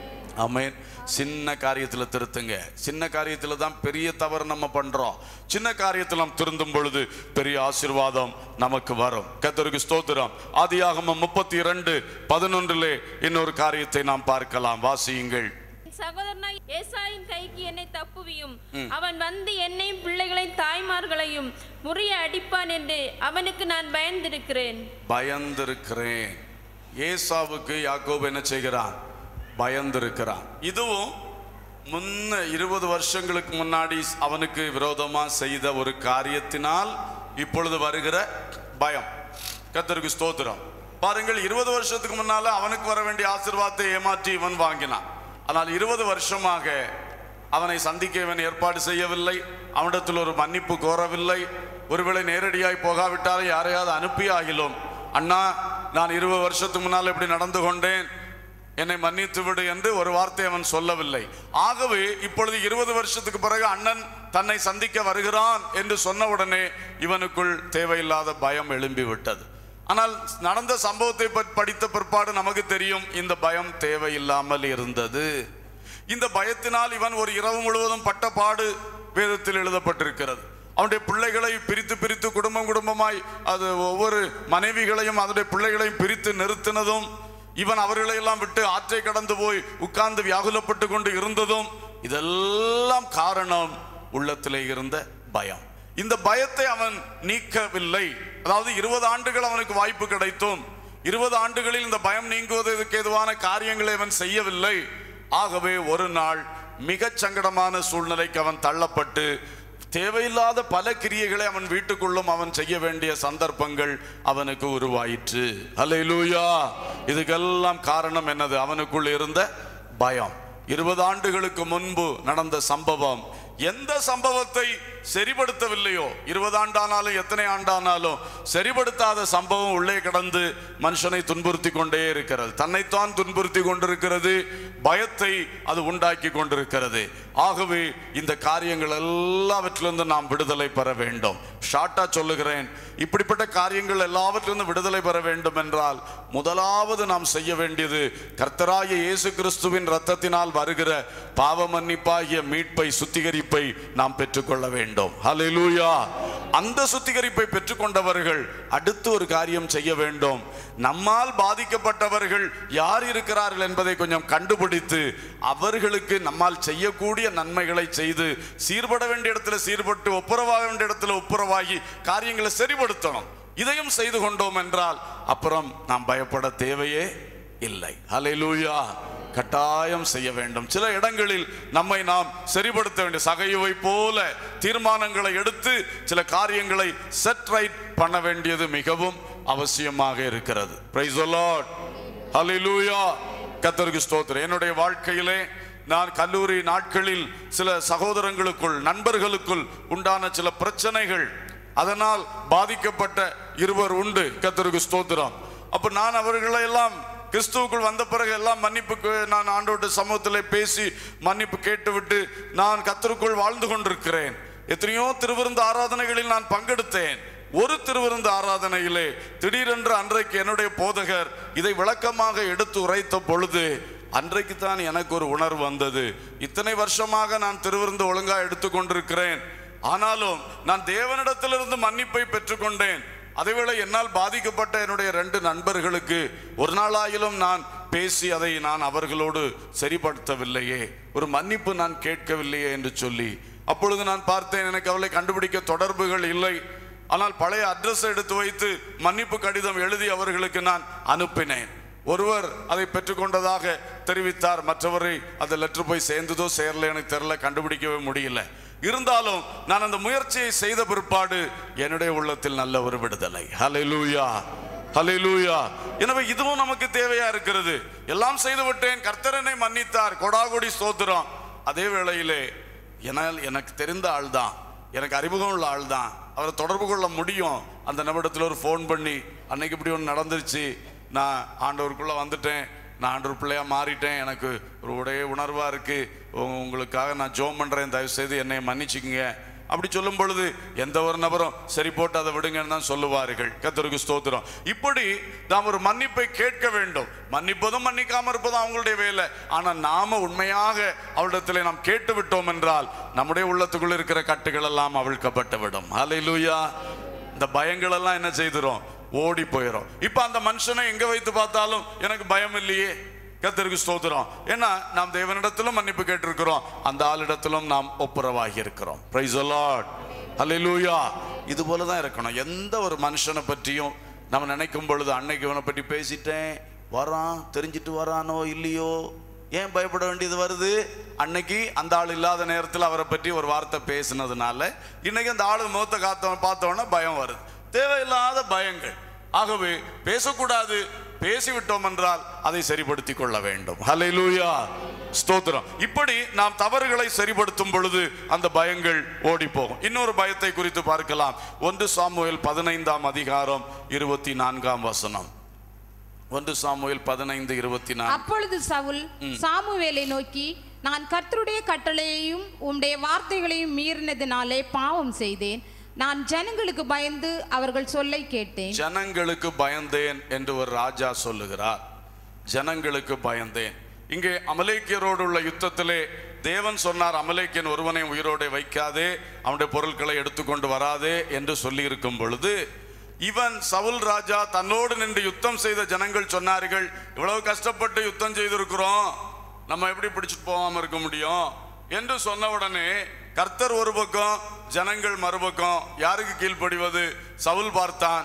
ஆமென் சின்ன காரியத்துல திருத்துங்க சின்ன காரியத்துல தான் பெரிய தவறு நம்ம பண்றோம் சின்ன காரியத்தில் நாம் திருந்தும் பொழுது பெரிய ஆசீர்வாதம் நமக்கு வரும் கத்தருக்கு ஸ்தோத்திரம் ஆதியாகமம் முப்பத்தி இரண்டு பதினொன்றிலே இன்னொரு காரியத்தை நாம் பார்க்கலாம் வாசியுங்கள் சகோதரனாய் ஏசாயின் கைக்கு என்னை தப்புவியும் அவன் வந்து என்னையும் பிள்ளைகளையும் தாய்மார்களையும் முறிய அடிப்பான் என்று அவனுக்கு நான் பயந்திருக்கிறேன் பயந்திருக்கிறேன் ஏசாவுக்கு யாக்கோபு என்ன செய்கிறான் பயந்திருக்கிறான் இதுவும் முன்ன இருபது வருஷங்களுக்கு முன்னாடி அவனுக்கு விரோதமா செய்த ஒரு காரியத்தினால் இப்பொழுது வருகிற பயம் கத்தருக்கு ஸ்தோத்திரம் பாருங்கள் இருபது வருஷத்துக்கு முன்னால அவனுக்கு வர வேண்டிய ஆசீர்வாதத்தை ஏமாற்றி இவன் வாங்கினான் ஆனால் இருபது வருஷமாக அவனை சந்திக்க இவன் ஏற்பாடு செய்யவில்லை அவனிடத்தில் ஒரு மன்னிப்பு கோரவில்லை ஒருவேளை நேரடியாய் போகாவிட்டாலும் யாரையாவது அனுப்பி ஆகிலும் அண்ணா நான் இருபது வருஷத்துக்கு முன்னால் இப்படி நடந்து கொண்டேன் என்னை மன்னித்து விடு என்று ஒரு வார்த்தை அவன் சொல்லவில்லை ஆகவே இப்பொழுது இருபது வருஷத்துக்கு பிறகு அண்ணன் தன்னை சந்திக்க வருகிறான் என்று சொன்ன உடனே இவனுக்குள் தேவையில்லாத பயம் எழும்பி விட்டது ஆனால் நடந்த சம்பவத்தை பற்றி படித்த பிற்பாடு நமக்கு தெரியும் இந்த பயம் தேவையில்லாமல் இருந்தது இந்த பயத்தினால் இவன் ஒரு இரவு முழுவதும் பட்ட பாடு வேதத்தில் எழுதப்பட்டிருக்கிறது அவனுடைய பிள்ளைகளை பிரித்து பிரித்து குடும்பம் குடும்பமாய் அது ஒவ்வொரு மனைவிகளையும் அதனுடைய பிள்ளைகளையும் பிரித்து நிறுத்தினதும் இவன் அவர்களை எல்லாம் விட்டு ஆற்றை கடந்து போய் உட்கார்ந்து வியாகுலப்பட்டு கொண்டு இருந்ததும் இதெல்லாம் காரணம் உள்ளத்திலே இருந்த பயம் இந்த பயத்தை அவன் நீக்கவில்லை அதாவது இருபது ஆண்டுகள் அவனுக்கு வாய்ப்பு கிடைத்தும் இருபது ஆண்டுகளில் இந்த பயம் நீங்குவதற்கு ஏதுவான காரியங்களை அவன் செய்யவில்லை ஆகவே ஒரு நாள் மிகச் சங்கடமான சூழ்நிலைக்கு அவன் தள்ளப்பட்டு தேவையில்லாத பல கிரியைகளை அவன் வீட்டுக்குள்ளும் அவன் செய்ய வேண்டிய சந்தர்ப்பங்கள் அவனுக்கு உருவாயிற்று அல்லேலூயா இதுக்கெல்லாம் காரணம் என்னது அவனுக்குள் இருந்த பயம் இருபது ஆண்டுகளுக்கு முன்பு நடந்த சம்பவம் எந்த சம்பவத்தை சரிபடுத்தவில்லையோ இருபது ஆண்டானாலும் எத்தனை ஆண்டானாலும் சரிபடுத்தாத சம்பவம் உள்ளே கடந்து மனுஷனை துன்புறுத்தி கொண்டே இருக்கிறது தன்னைத்தான் துன்புறுத்தி கொண்டிருக்கிறது பயத்தை அது உண்டாக்கி கொண்டிருக்கிறது ஆகவே இந்த காரியங்கள் எல்லாவற்றிலிருந்து நாம் விடுதலை பெற வேண்டும் ஷார்ட்டா சொல்லுகிறேன் இப்படிப்பட்ட காரியங்கள் எல்லாவற்றிலிருந்து விடுதலை பெற வேண்டும் என்றால் முதலாவது நாம் செய்ய வேண்டியது கர்த்தராகிய இயேசு கிறிஸ்துவின் ரத்தத்தினால் வருகிற பாவ மன்னிப்பாகிய மீட்பை சுத்திகரிப்பை நாம் பெற்றுக்கொள்ள வேண்டும் ஹalleluya அந்த சுத்திகரிப்பை பெற்றுக்கொண்டவர்கள் அடுத்து ஒரு காரியம் செய்ய வேண்டும் நம்மால் பாதிக்கப்பட்டவர்கள் யார் இருக்கிறார்கள் என்பதை கொஞ்சம் கண்டுபிடித்து அவர்களுக்கு நம்மால் செய்யக்கூடிய நன்மைகளை செய்து சீர்பட வேண்டிய இடத்துல சீர்பட்டு ஒப்புரவாக வேண்டிய இடத்துல ஒப்புரவாகி காரியங்களை சரிபடுத்தணும் இதையும் செய்து கொண்டோம் என்றால் அப்புறம் நாம் பயப்பட தேவையே இல்லை ஹalleluya கட்டாயம் செய்ய வேண்டும் சில இடங்களில் நம்மை நாம் சரிபடுத்த வேண்டிய சகையுவை போல தீர்மானங்களை எடுத்து சில காரியங்களை செட் ரைட் பண்ண வேண்டியது மிகவும் அவசியமாக இருக்கிறது பிரைஸ் லார்ட் ஹalleluya கர்த்தருக்கு ஸ்தோத்திரம் என்னுடைய வாழ்க்கையிலே நான் கல்லூரி நாட்களில் சில சகோதரங்களுக்குள் நண்பர்களுக்குள் உண்டான சில பிரச்சனைகள் அதனால் பாதிக்கப்பட்ட இருவர் உண்டு கர்த்தருக்கு ஸ்தோத்திரம் அப்ப நான் அவர்களை எல்லாம் கிறிஸ்துவுக்குள் வந்த பிறகு எல்லாம் மன்னிப்புக்கு நான் ஆண்டோட்டு சமூகத்தில் பேசி மன்னிப்பு கேட்டுவிட்டு நான் கத்தருக்குள் வாழ்ந்து கொண்டிருக்கிறேன் எத்தனையோ திருவிருந்து ஆராதனைகளில் நான் பங்கெடுத்தேன் ஒரு திருவிருந்து ஆராதனையிலே திடீரென்று அன்றைக்கு என்னுடைய போதகர் இதை விளக்கமாக எடுத்து உரைத்த பொழுது அன்றைக்கு தான் எனக்கு ஒரு உணர்வு வந்தது இத்தனை வருஷமாக நான் திருவிருந்து ஒழுங்கா எடுத்துக்கொண்டிருக்கிறேன் ஆனாலும் நான் தேவனிடத்திலிருந்து மன்னிப்பை பெற்றுக்கொண்டேன் அதேவேளை என்னால் பாதிக்கப்பட்ட என்னுடைய ரெண்டு நண்பர்களுக்கு ஒரு நாளாயிலும் நான் பேசி அதை நான் அவர்களோடு சரிப்படுத்தவில்லையே ஒரு மன்னிப்பு நான் கேட்கவில்லையே என்று சொல்லி அப்பொழுது நான் பார்த்தேன் எனக்கு அவளை கண்டுபிடிக்க தொடர்புகள் இல்லை ஆனால் பழைய அட்ரஸ் எடுத்து வைத்து மன்னிப்பு கடிதம் எழுதி அவர்களுக்கு நான் அனுப்பினேன் ஒருவர் அதை பெற்றுக்கொண்டதாக தெரிவித்தார் மற்றவரை அந்த லெட்டர் போய் சேர்ந்ததோ சேரல எனக்கு தெரியல கண்டுபிடிக்கவே முடியல இருந்தாலும் நான் அந்த முயற்சியை செய்த பிற்பாடு என்னுடைய உள்ளத்தில் நல்ல ஒரு விடுதலை ஹalleluya ஹalleluya எனவே இதுவும் நமக்கு தேவையா இருக்கிறது எல்லாம் செய்து விட்டேன் கர்த்தரனை மன்னித்தார் கொடாகொடி ஸ்தோத்திரம் அதே வேளையிலே என்னால் எனக்கு தெரிந்த ஆள் தான் எனக்கு அறிமுகம் உள்ள ஆள் தான் அவரை தொடர்பு கொள்ள முடியும் அந்த நிமிடத்தில் ஒரு ஃபோன் பண்ணி அன்னைக்கு இப்படி ஒன்று நடந்துருச்சு நான் ஆண்டவருக்குள்ள வந்துட்டேன் நான் ஆண்டவர் பிள்ளையா மாறிட்டேன் எனக்கு ஒரு உடைய உணர்வா இருக்கு உ- உங்களுக்காக நான் ஜோம் பண்றேன் தயவு செய்து என்னை மன்னிச்சுக்குங்க அப்படி சொல்லும் பொழுது எந்த ஒரு நபரும் சரி போட்டு அதை விடுங்கன்னு தான் சொல்லுவார்கள் கத்தருக்கு ஸ்தோத்திரம் இப்படி நாம் ஒரு மன்னிப்பை கேட்க வேண்டும் மன்னிப்பதும் மன்னிக்காம இருப்பதும் அவங்களுடைய வேலை ஆனா நாம உண்மையாக அவளிடத்தில் நாம் கேட்டு விட்டோம் என்றால் நம்முடைய உள்ளத்துக்குள்ள இருக்கிற கட்டுகள் எல்லாம் அவிழ்க்கப்பட்டு விடும் ஹalleluya இந்த பயங்கள் எல்லாம் என்ன செய்துரும் ஓடி போயிடும் இப்ப அந்த மனுஷனை எங்க வைத்து பார்த்தாலும் எனக்கு பயம் இல்லையே கத்தருக்கு ஸ்தோத்திரம் ஏன்னா நாம் தேவனிடத்திலும் மன்னிப்பு கேட்டிருக்கிறோம் அந்த ஆளிடத்திலும் நாம் ஒப்புரவாகி இருக்கிறோம் பிரைஸ் லார்ட் ஹalleluya இது போல தான் இருக்கணும் எந்த ஒரு மனுஷனை பற்றியும் நம்ம நினைக்கும் பொழுது அன்னைக்கு இவனை பற்றி பேசிட்டேன் வரான் தெரிஞ்சிட்டு வரானோ இல்லையோ ஏன் பயப்பட வேண்டியது வருது அன்னைக்கு அந்த ஆள் இல்லாத நேரத்தில் அவரை பற்றி ஒரு வார்த்தை பேசினதுனால இன்னைக்கு அந்த ஆளு முகத்தை காத்த பார்த்தோன்னே பயம் வருது தேவையில்லாத பயங்கள் ஆகவே பேசக்கூடாது பேசிவிட்டோம் என்றால் அதை சரிப்படுத்திக் கொள்ள வேண்டும் ஹalleluya ஸ்தோத்திரம் இப்படி நாம் தவறுகளை சரிப்படுத்தும் பொழுது அந்த பயங்கள் ஓடி போகும் இன்னொரு பயத்தை குறித்து பார்க்கலாம் ஒன்று சாமுவேல் பதினைந்தாம் அதிகாரம் இருபத்தி நான்காம் வசனம் ஒன்று சாமுவேல் பதினைந்து இருபத்தி நான்கு அப்பொழுது சவுல் சாமுவேலை நோக்கி நான் கர்த்தருடைய கட்டளையையும் உம்முடைய வார்த்தைகளையும் மீறினதினாலே பாவம் செய்தேன் நான் ஜனங்களுக்கு பயந்து அவர்கள் சொல்லை கேட்டேன் ஜனங்களுக்கு பயந்தேன் என்று ஒரு ராஜா சொல்லுகிறார் ஜனங்களுக்கு பயந்தேன் இங்கே அமலேக்கியரோடு உள்ள யுத்தத்திலே தேவன் சொன்னார் அமலேக்கியன் ஒருவனை உயிரோടെ வைக்காதே அவனுடைய பொருட்களை எடுத்துக்கொண்டு வராதே என்று சொல்லி இருக்கும் பொழுது இவன் சவுல் ராஜா தன்னோடு நின்று யுத்தம் செய்த ஜனங்கள் சொன்னார்கள் இவ்வளவு கஷ்டப்பட்டு யுத்தம் செய்திருக்கிறோம் நம்ம எப்படி பிடிச்சிட்டு போகாம இருக்க முடியும் என்று சொன்ன உடனே கர்த்தர் ஒரு பக்கம் ஜனங்கள் மறுபக்கம் யாருக்கு கீழ்ப்படிவது சவுல் பார்த்தான்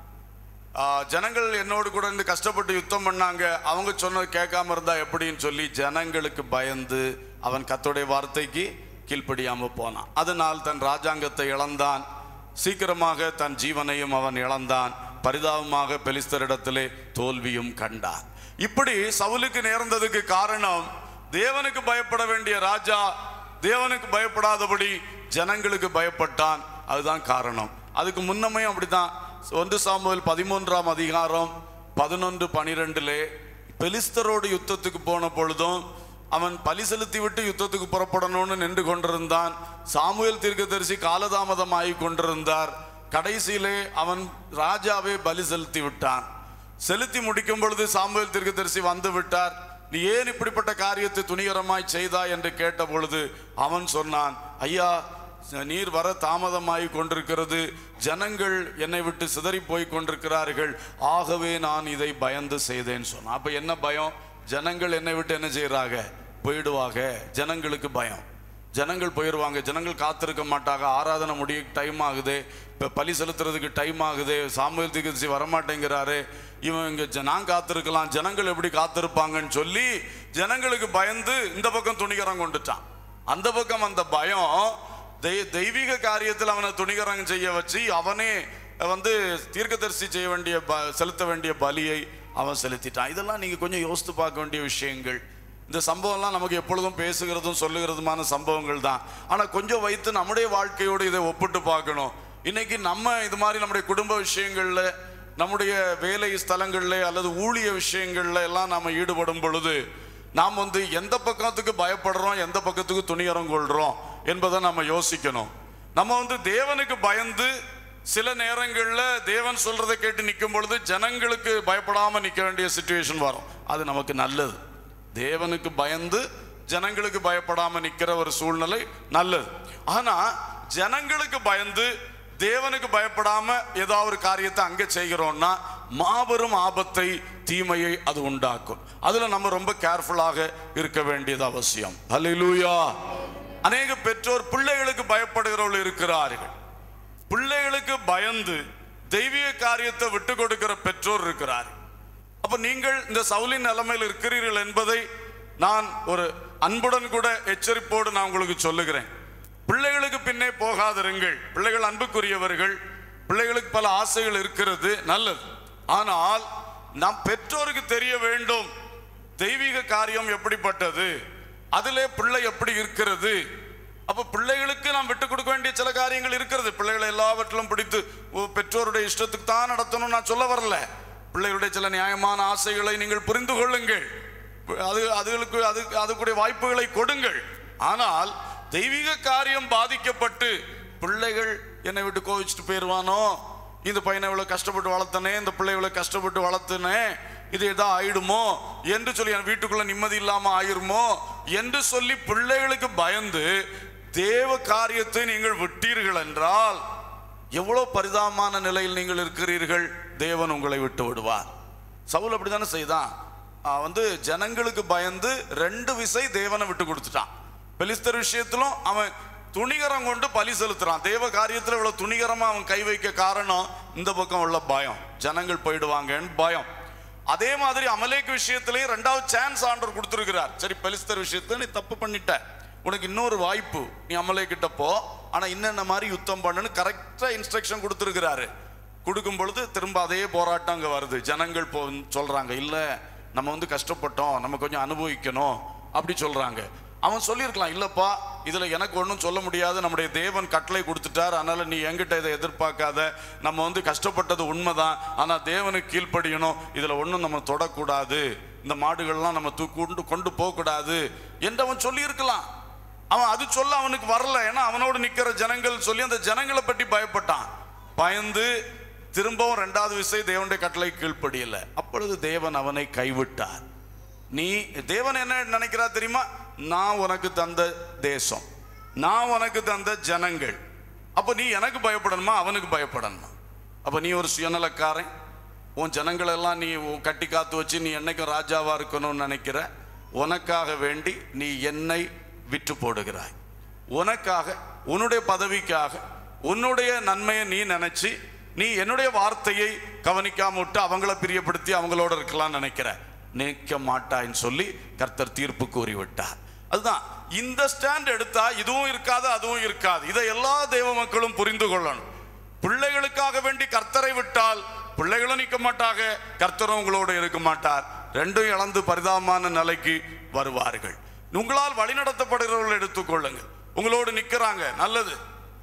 ஆ, ஜனங்கள் என்னோடு கூட இருந்து கஷ்டப்பட்டு யுத்தம் பண்ணாங்க அவங்க சொன்னது கேட்காம இருந்தா எப்படின்னு சொல்லி ஜனங்களுக்கு பயந்து அவன் கர்த்தருடைய வார்த்தைக்கு கீழ்ப்படியாம போனான் அதனால் தன் ராஜாங்கத்தை இழந்தான் சீக்கிரமாக தன் ஜீவனையும் அவன் இழந்தான் பரிதாபமாக பெலிஸ்தரிடத்திலே தோல்வியும் கண்டான் இப்படி சவுலுக்கு நேர்ந்ததுக்கு காரணம் தேவனுக்கு பயப்பட வேண்டிய ராஜா தேவனுக்கு பயப்படாதபடி ஜனங்களுக்கு பயப்பட்டான் அதுதான் காரணம் அதுக்கு முன்னமே அப்படிதான் ஒன்று சாமுவேல் பதிமூன்றாம் அதிகாரம் பதினொன்று பனிரெண்டிலே பெலிஸ்தரோடு யுத்தத்துக்கு போன பொழுதும் அவன் பலி செலுத்தி விட்டு யுத்தத்துக்கு புறப்படணும்னு நின்று கொண்டிருந்தான் சாமுவேல் தீர்க்கதரிசி காலதாமதமாகி கொண்டிருந்தார் கடைசியிலே அவன் ராஜாவே பலி செலுத்தி விட்டான் செலுத்தி முடிக்கும் பொழுது சாமுவேல் தீர்க்கதரிசி வந்து விட்டார் நீ ஏன் இப்படிப்பட்ட காரியத்தை துணிகரமாய் செய்தாய் என்று கேட்ட பொழுது அவன் சொன்னான் ஐயா நீர் வர தாமதமாகி கொண்டிருக்கிறது ஜனங்கள் என்னை விட்டு சிதறி போய் கொண்டிருக்கிறார்கள் ஆகவே நான் இதை பயந்து செய்தேன் சொன்னான் அப்ப என்ன பயம் ஜனங்கள் என்னை விட்டு என்ன செய்யறாங்க போயிடுவாங்க ஜனங்களுக்கு பயம் ஜனங்கள் போயிடுவாங்க ஜனங்கள் காத்திருக்க மாட்டாங்க ஆராதனை முடிய டைம் ஆகுது இப்போ பலி செலுத்துறதுக்கு டைம் ஆகுது சாமுவேல் தீர்க்கதரிசி வரமாட்டேங்கிறாரு இவன் இங்க ஜ- நான் காத்திருக்கலாம் ஜனங்கள் எப்படி காத்திருப்பாங்கன்னு சொல்லி ஜனங்களுக்கு பயந்து இந்த பக்கம் துணிகரம் கொண்டுட்டான் அந்த பக்கம் அந்த பயம் தெய் தெய்வீக காரியத்தில் அவனை துணிகரம் செய்ய வச்சு அவனே வந்து தீர்க்கதரிசி செய்ய வேண்டிய ப- செலுத்த வேண்டிய பலியை அவன் செலுத்திட்டான் இதெல்லாம் நீங்க கொஞ்சம் யோசித்து பார்க்க வேண்டிய விஷயங்கள் இந்த சம்பவம்லாம் நமக்கு எப்பொழுதும் பேசுகிறதும் சொல்லுகிறதுமான சம்பவங்கள் தான் ஆனா கொஞ்சம் வைத்து நம்முடைய வாழ்க்கையோடு இதை ஒப்பிட்டு பார்க்கணும் இன்னைக்கு நம்ம இது மாதிரி நம்முடைய குடும்ப விஷயங்கள்ல நம்முடைய வேலை ஸ்தலங்கள்ல அல்லது ஊழிய விஷயங்கள்ல எல்லாம் நாம ஈடுபடும் பொழுது நாம் வந்து எந்த பக்கத்துக்கு பயப்படுறோம் எந்த பக்கத்துக்கு துணிகரம் கொள்றோம் என்பதை நம்ம யோசிக்கணும் நம்ம வந்து தேவனுக்கு பயந்து சில நேரங்கள்ல தேவன் சொல்றதை கேட்டு நிற்கும் பொழுது ஜனங்களுக்கு பயப்படாம நிற்க வேண்டிய சுச்சுவேஷன் வரும் அது நமக்கு நல்லது தேவனுக்கு பயந்து ஜனங்களுக்கு பயப்படாம நிக்கிற ஒரு சூழ்நிலை நல்லது ஆனா ஜனங்களுக்கு பயந்து தேவனுக்கு பயப்படாம ஏதாவது ஒரு காரியத்தை அங்க செய்கிறோம்னா மாபெரும் ஆபத்தை தீமையை அது உண்டாக்கும் அதுல நம்ம ரொம்ப கேர்ஃபுல்லாக இருக்க வேண்டியது அவசியம் ஹalleluya அநேக பெற்றோர் பிள்ளைகளுக்கு பயப்படுகிறவர்கள் இருக்கிறார்கள் பிள்ளைகளுக்கு பயந்து தெய்வீக காரியத்தை விட்டு கொடுக்கிற பெற்றோர் இருக்கிறார் அப்ப நீங்கள் இந்த சவுலின் நிலைமையில் இருக்கிறீர்கள் என்பதை நான் ஒரு அன்புடன் கூட எச்சரிப்போடு நான் உங்களுக்கு சொல்லுகிறேன் பிள்ளைகளுக்கு பின்னே போகாதிருங்கள் பிள்ளைகள் அன்புக்குரியவர்கள் பிள்ளைகளுக்கு பல ஆசைகள் இருக்கிறது நல்லது ஆனால் நாம் பெற்றோருக்கு தெரிய வேண்டும் தெய்வீக காரியம் எப்படிப்பட்டது அதிலே பிள்ளை எப்படி இருக்கிறது அப்ப பிள்ளைகளுக்கு நாம் விட்டு கொடுக்க வேண்டிய சில காரியங்கள் இருக்கிறது பிள்ளைகளை எல்லாவற்றிலும் பிடித்து ஓ, பெற்றோருடைய இஷ்டத்துக்கு தான் நடத்தணும் நான் சொல்ல வரல பிள்ளைகளுடைய சில நியாயமான ஆசைகளை நீங்கள் புரிந்து கொள்ளுங்கள் அது அதுகளுக்கு அது அதுக்குரிய வாய்ப்புகளை கொடுங்கள் ஆனால் தெய்வீக காரியம் பாதிக்கப்பட்டு பிள்ளைகள் என்னை விட்டு கோவிச்சுட்டு போயிடுவானோ இந்த பையனை இவ்வளவு கஷ்டப்பட்டு வளர்த்தனே இந்த பிள்ளை இவ்வளவு கஷ்டப்பட்டு வளர்த்தனே இது எதா ஆயிடுமோ என்று சொல்லி என் வீட்டுக்குள்ள நிம்மதி இல்லாம ஆயிருமோ என்று சொல்லி பிள்ளைகளுக்கு பயந்து தேவ காரியத்தை நீங்கள் விட்டீர்கள் என்றால் எவ்வளவு பரிதாபமான நிலையில் நீங்கள் இருக்கிறீர்கள் தேவன் உங்களை விட்டு விடுவார் சவுல் அப்படித்தானே செய்தான் அவன் வந்து ஜனங்களுக்கு பயந்து ரெண்டு விசை தேவனை விட்டு கொடுத்துட்டான் பெலிஸ்தர் விஷயத்திலும் அவன் துணிகரம் கொண்டு பலி செலுத்துறான் தேவ காரியத்துல இவ்வளவு துணிகரமா அவன் கை வைக்க காரணம் இந்த பக்கம் உள்ள பயம் ஜனங்கள் போயிடுவாங்கன்னு பயம் அதே மாதிரி அமலேக் விஷயத்திலையும் ரெண்டாவது சான்ஸ் ஆண்டவர் கொடுத்திருக்கிறார் சரி பெலிஸ்தர் விஷயத்துல நீ தப்பு பண்ணிட்ட உனக்கு இன்னொரு வாய்ப்பு நீ அமலே கிட்ட போ ஆனா இன்னென்ன மாதிரி யுத்தம் பண்ணுன்னு கரெக்டா இன்ஸ்ட்ரக்ஷன் கொடுத்திருக்கிறாரு கொடுக்கும் பொழுது திரும்ப அதே போராட்டம் அங்க வருது ஜனங்கள் போ சொல்றாங்க இல்ல நம்ம வந்து கஷ்டப்பட்டோம் நம்ம கொஞ்சம் அனுபவிக்கணும் அப்படி சொல்றாங்க அவன் சொல்லியிருக்கலாம் இல்லப்பா இதுல எனக்கு ஒன்றும் சொல்ல முடியாது நம்முடைய தேவன் கட்டளை கொடுத்துட்டார் அதனால நீ என்கிட்ட இதை எதிர்பார்க்காத நம்ம வந்து கஷ்டப்பட்டது உண்மைதான் ஆனா தேவனுக்கு கீழ்ப்படியணும் இதுல ஒன்றும் நம்ம தொடக்கூடாது இந்த மாடுகள்லாம் நம்ம தூ கொண்டு கொண்டு போகக்கூடாது என்று அவன் சொல்லியிருக்கலாம் அவன் அது சொல்ல அவனுக்கு வரல ஏன்னா அவனோடு நிக்கிற ஜனங்கள் சொல்லி அந்த ஜனங்களை பற்றி பயப்பட்டான் பயந்து திரும்பவும் ரெண்டாவது விஷயம் தேவனுடைய கட்டளை கீழ்ப்படியல அப்பொழுது தேவன் அவனை கைவிட்டார் நீ தேவன் என்ன நினைக்கிறா தெரியுமா நான் உனக்கு தந்த தேசம் நான் உனக்கு தந்த ஜனங்கள் அப்ப நீ எனக்கு பயப்படணுமா அவனுக்கு பயப்படணுமா அப்ப நீ ஒரு சுயநலக்காரன் உன் ஜனங்கள் எல்லாம் நீ உன் கட்டி காத்து வச்சு நீ என்னைக்கும் ராஜாவா இருக்கணும்னு நினைக்கிற உனக்காக வேண்டி நீ என்னை விற்று போடுகிறாய் உனக்காக உன்னுடைய பதவிக்காக உன்னுடைய நன்மையை நீ நினைச்சு நீ என்னுடைய வார்த்தையை கவனிக்காம விட்டு அவங்கள பிரியப்படுத்தி அவங்களோட இருக்கலாம்னு நினைக்கிற நிற்க மாட்டாய்ன்னு சொல்லி கர்த்தர் தீர்ப்பு கூறி விட்டார் அதுதான் இந்த ஸ்டாண்ட் எடுத்தா இதுவும் இருக்காது அதுவும் இருக்காது இதை எல்லா தேவ மக்களும் புரிந்து கொள்ளணும் பிள்ளைகளுக்காக வேண்டி கர்த்தரை விட்டால் பிள்ளைகளும் நிற்க மாட்டாங்க கர்த்தரும் உங்களோடு இருக்க மாட்டார் ரெண்டும் இழந்து பரிதாபமான நிலைக்கு வருவார்கள் உங்களால் வழிநடத்தப்படுகிறவர்கள் எடுத்துக்கொள்ளுங்க உங்களோடு நிக்கிறாங்க நல்லது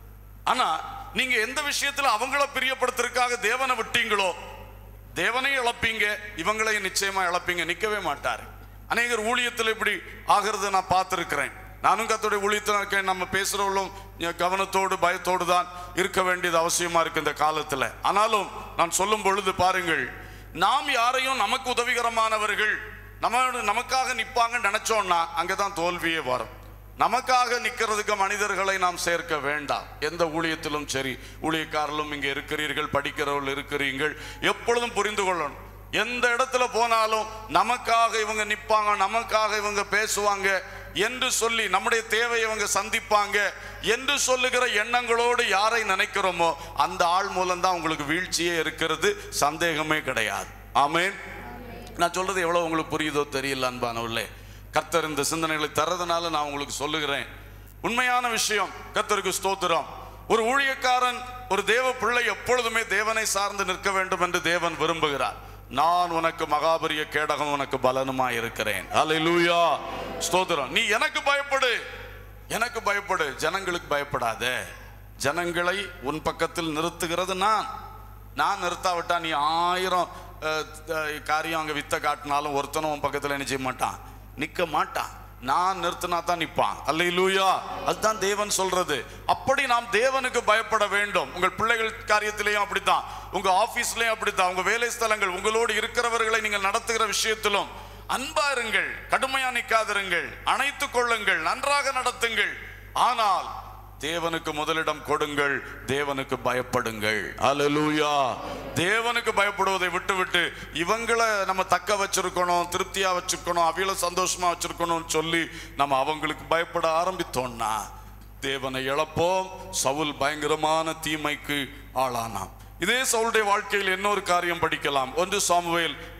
ஆனா நீங்க எந்த விஷயத்துல அவங்கள பிரியப்படுத்துறதுக்காக தேவனை விட்டீங்களோ தேவனையும் இழப்பீங்க இவங்களையும் நிச்சயமா இழப்பீங்க நிக்கவே மாட்டாரு அநேகர் ஊழியத்தில் இப்படி ஆகிறத நான் பார்த்துருக்கிறேன் நானும் கத்தோடைய ஊழியத்தில் இருக்கேன் நம்ம பேசுறவங்களும் கவனத்தோடு பயத்தோடு தான் இருக்க வேண்டியது அவசியமா இருக்கு இந்த காலத்துல ஆனாலும் நான் சொல்லும் பொழுது பாருங்கள் நாம் யாரையும் நமக்கு உதவிகரமானவர்கள் நம்ம நமக்காக நிப்பாங்கன்னு நினைச்சோம்னா அங்கதான் தோல்வியே வரும் நமக்காக நிக்கிறதுக்கு மனிதர்களை நாம் சேர்க்க வேண்டாம் எந்த ஊழியத்திலும் சரி ஊழியக்காரர்களும் இங்க இருக்கிறீர்கள் படிக்கிறவர்கள் இருக்கிறீர்கள் எப்பொழுதும் புரிந்து கொள்ளணும் எந்த இடத்துல போனாலும் நமக்காக இவங்க நிப்பாங்க நமக்காக இவங்க பேசுவாங்க என்று சொல்லி நம்முடைய தேவையை இவங்க சந்திப்பாங்க என்று சொல்லுகிற எண்ணங்களோடு யாரை நினைக்கிறோமோ அந்த ஆள் மூலம்தான் உங்களுக்கு வீழ்ச்சியே இருக்கிறது சந்தேகமே கிடையாது ஆமென் நான் சொல்றது எவ்வளவு உங்களுக்கு புரியுதோ தெரியல அன்பானவர்களே கர்த்தர் இந்த சிந்தனைகளை தரதுனால நான் உங்களுக்கு சொல்லுகிறேன் உண்மையான விஷயம் கர்த்தருக்கு ஸ்தோத்திரம் ஒரு ஊழியக்காரன் ஒரு தேவ பிள்ளை எப்பொழுதுமே தேவனை சார்ந்து நிற்க வேண்டும் என்று தேவன் விரும்புகிறார் நான் உனக்கு மகாபரிய கேடகம் உனக்கு பலனுமா இருக்கிறேன் அல்லேலூயா ஸ்தோத்திரம் நீ எனக்கு பயப்படு எனக்கு பயப்படு ஜனங்களுக்கு பயப்படாத ஜனங்களை உன் பக்கத்தில் நிறுத்துகிறது நான் நான் நிறுத்தாவிட்டா நீ ஆயிரம் அஹ், அஹ், காரியம் அங்க வித்த காட்டினாலும் ஒருத்தனும் உன் பக்கத்துல என்ன செய்ய மாட்டான் நிக்க மாட்டான் நான் நிறுத்தினா தான் நிப்பான் அல்லேலூயா அதுதான் தேவன் சொல்றது அப்படி நாம் தேவனுக்கு பயப்பட வேண்டும் உங்கள் பிள்ளைகள் காரியத்திலேயும் அப்படித்தான் உங்க ஆபீஸ்லயும் அப்படித்தான் உங்க வேலை ஸ்தலங்கள் உங்களோடு இருக்கிறவர்களை நீங்கள் நடத்துகிற விஷயத்திலும் அன்பா இருங்கள் கடுமையா நிக்காதிருங்கள் அணைத்துக் கொள்ளுங்கள் நன்றாக நடத்துங்கள் ஆனால் தேவனுக்கு முதலிடம் கொடுங்கள் தேவனுக்கு பயப்படுங்கள் அல்லேலூயா தேவனுக்கு பயப்படுவதை விட்டுவிட்டு இவங்கள நம்ம தக்க வச்சிருக்கணும் திருப்தியா வச்சிருக்கணும் அவியல சந்தோஷமா வச்சிருக்கணும்னு சொல்லி நம்ம அவங்களுக்கு பயப்பட ஆரம்பித்தோம்னா தேவனை இழப்போம் சவுல் பயங்கரமான தீமைக்கு ஆளானான் இதே சவுளுடைய வாழ்க்கையில் இன்னொரு காரியம் படிக்கலாம் ஒன்று சாமுவேல்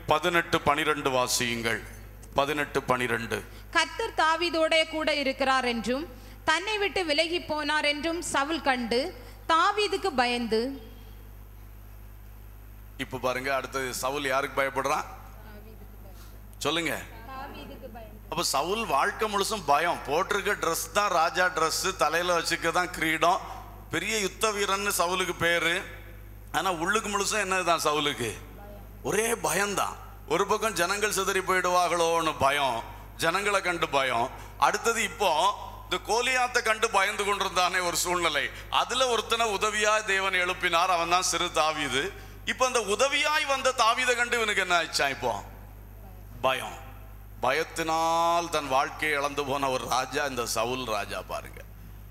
பதினெட்டு பனிரெண்டு வாசியுங்கள் பதினெட்டு பனிரெண்டு கர்த்தர் தாவீதோடே கூட இருக்கிறார் என்றும் தன்னை விட்டு விலகி போனார் என்றும் சவுல் கண்டு தாவீதுக்கு பயந்து இப்ப பாருங்க அடுத்தது சவுல் யாருக்கு பயப்படுறான் சொல்லுங்க அப்ப சவுல் வாழ்க்கை முழுசும் பயம் போட்டிருக்க ட்ரெஸ் தான் ராஜா Dress தலையில வச்சுக்க தான் கிரீடம் பெரிய யுத்த வீரன்னு சவுலுக்கு பேரு ஆனா உள்ளுக்கு முழுசும் என்னதுதான் சவுலுக்கு ஒரே பயம்தான் ஒரு பக்கம் ஜனங்கள் சிதறி போயிடுவாங்களோன்னு பயம் ஜனங்களை கண்டு பயம் அடுத்தது இப்போ இந்த கோலியாத்தை கண்டு பயந்து கொண்டிருந்தானே ஒரு சூழ்நிலை அதுல ஒருத்தனை உதவியா தேவன் எழுப்பினார் அவன் தான் சிறு தாவீது இப்போ அந்த உதவியாய் வந்த தாவீதை கண்டு இவனுக்கு என்ன ஆயிடுச்சான் இப்போ பயம் பயத்தினால் தன் வாழ்க்கையை இழந்து போன ஒரு ராஜா இந்த சவுல் ராஜா பாருங்க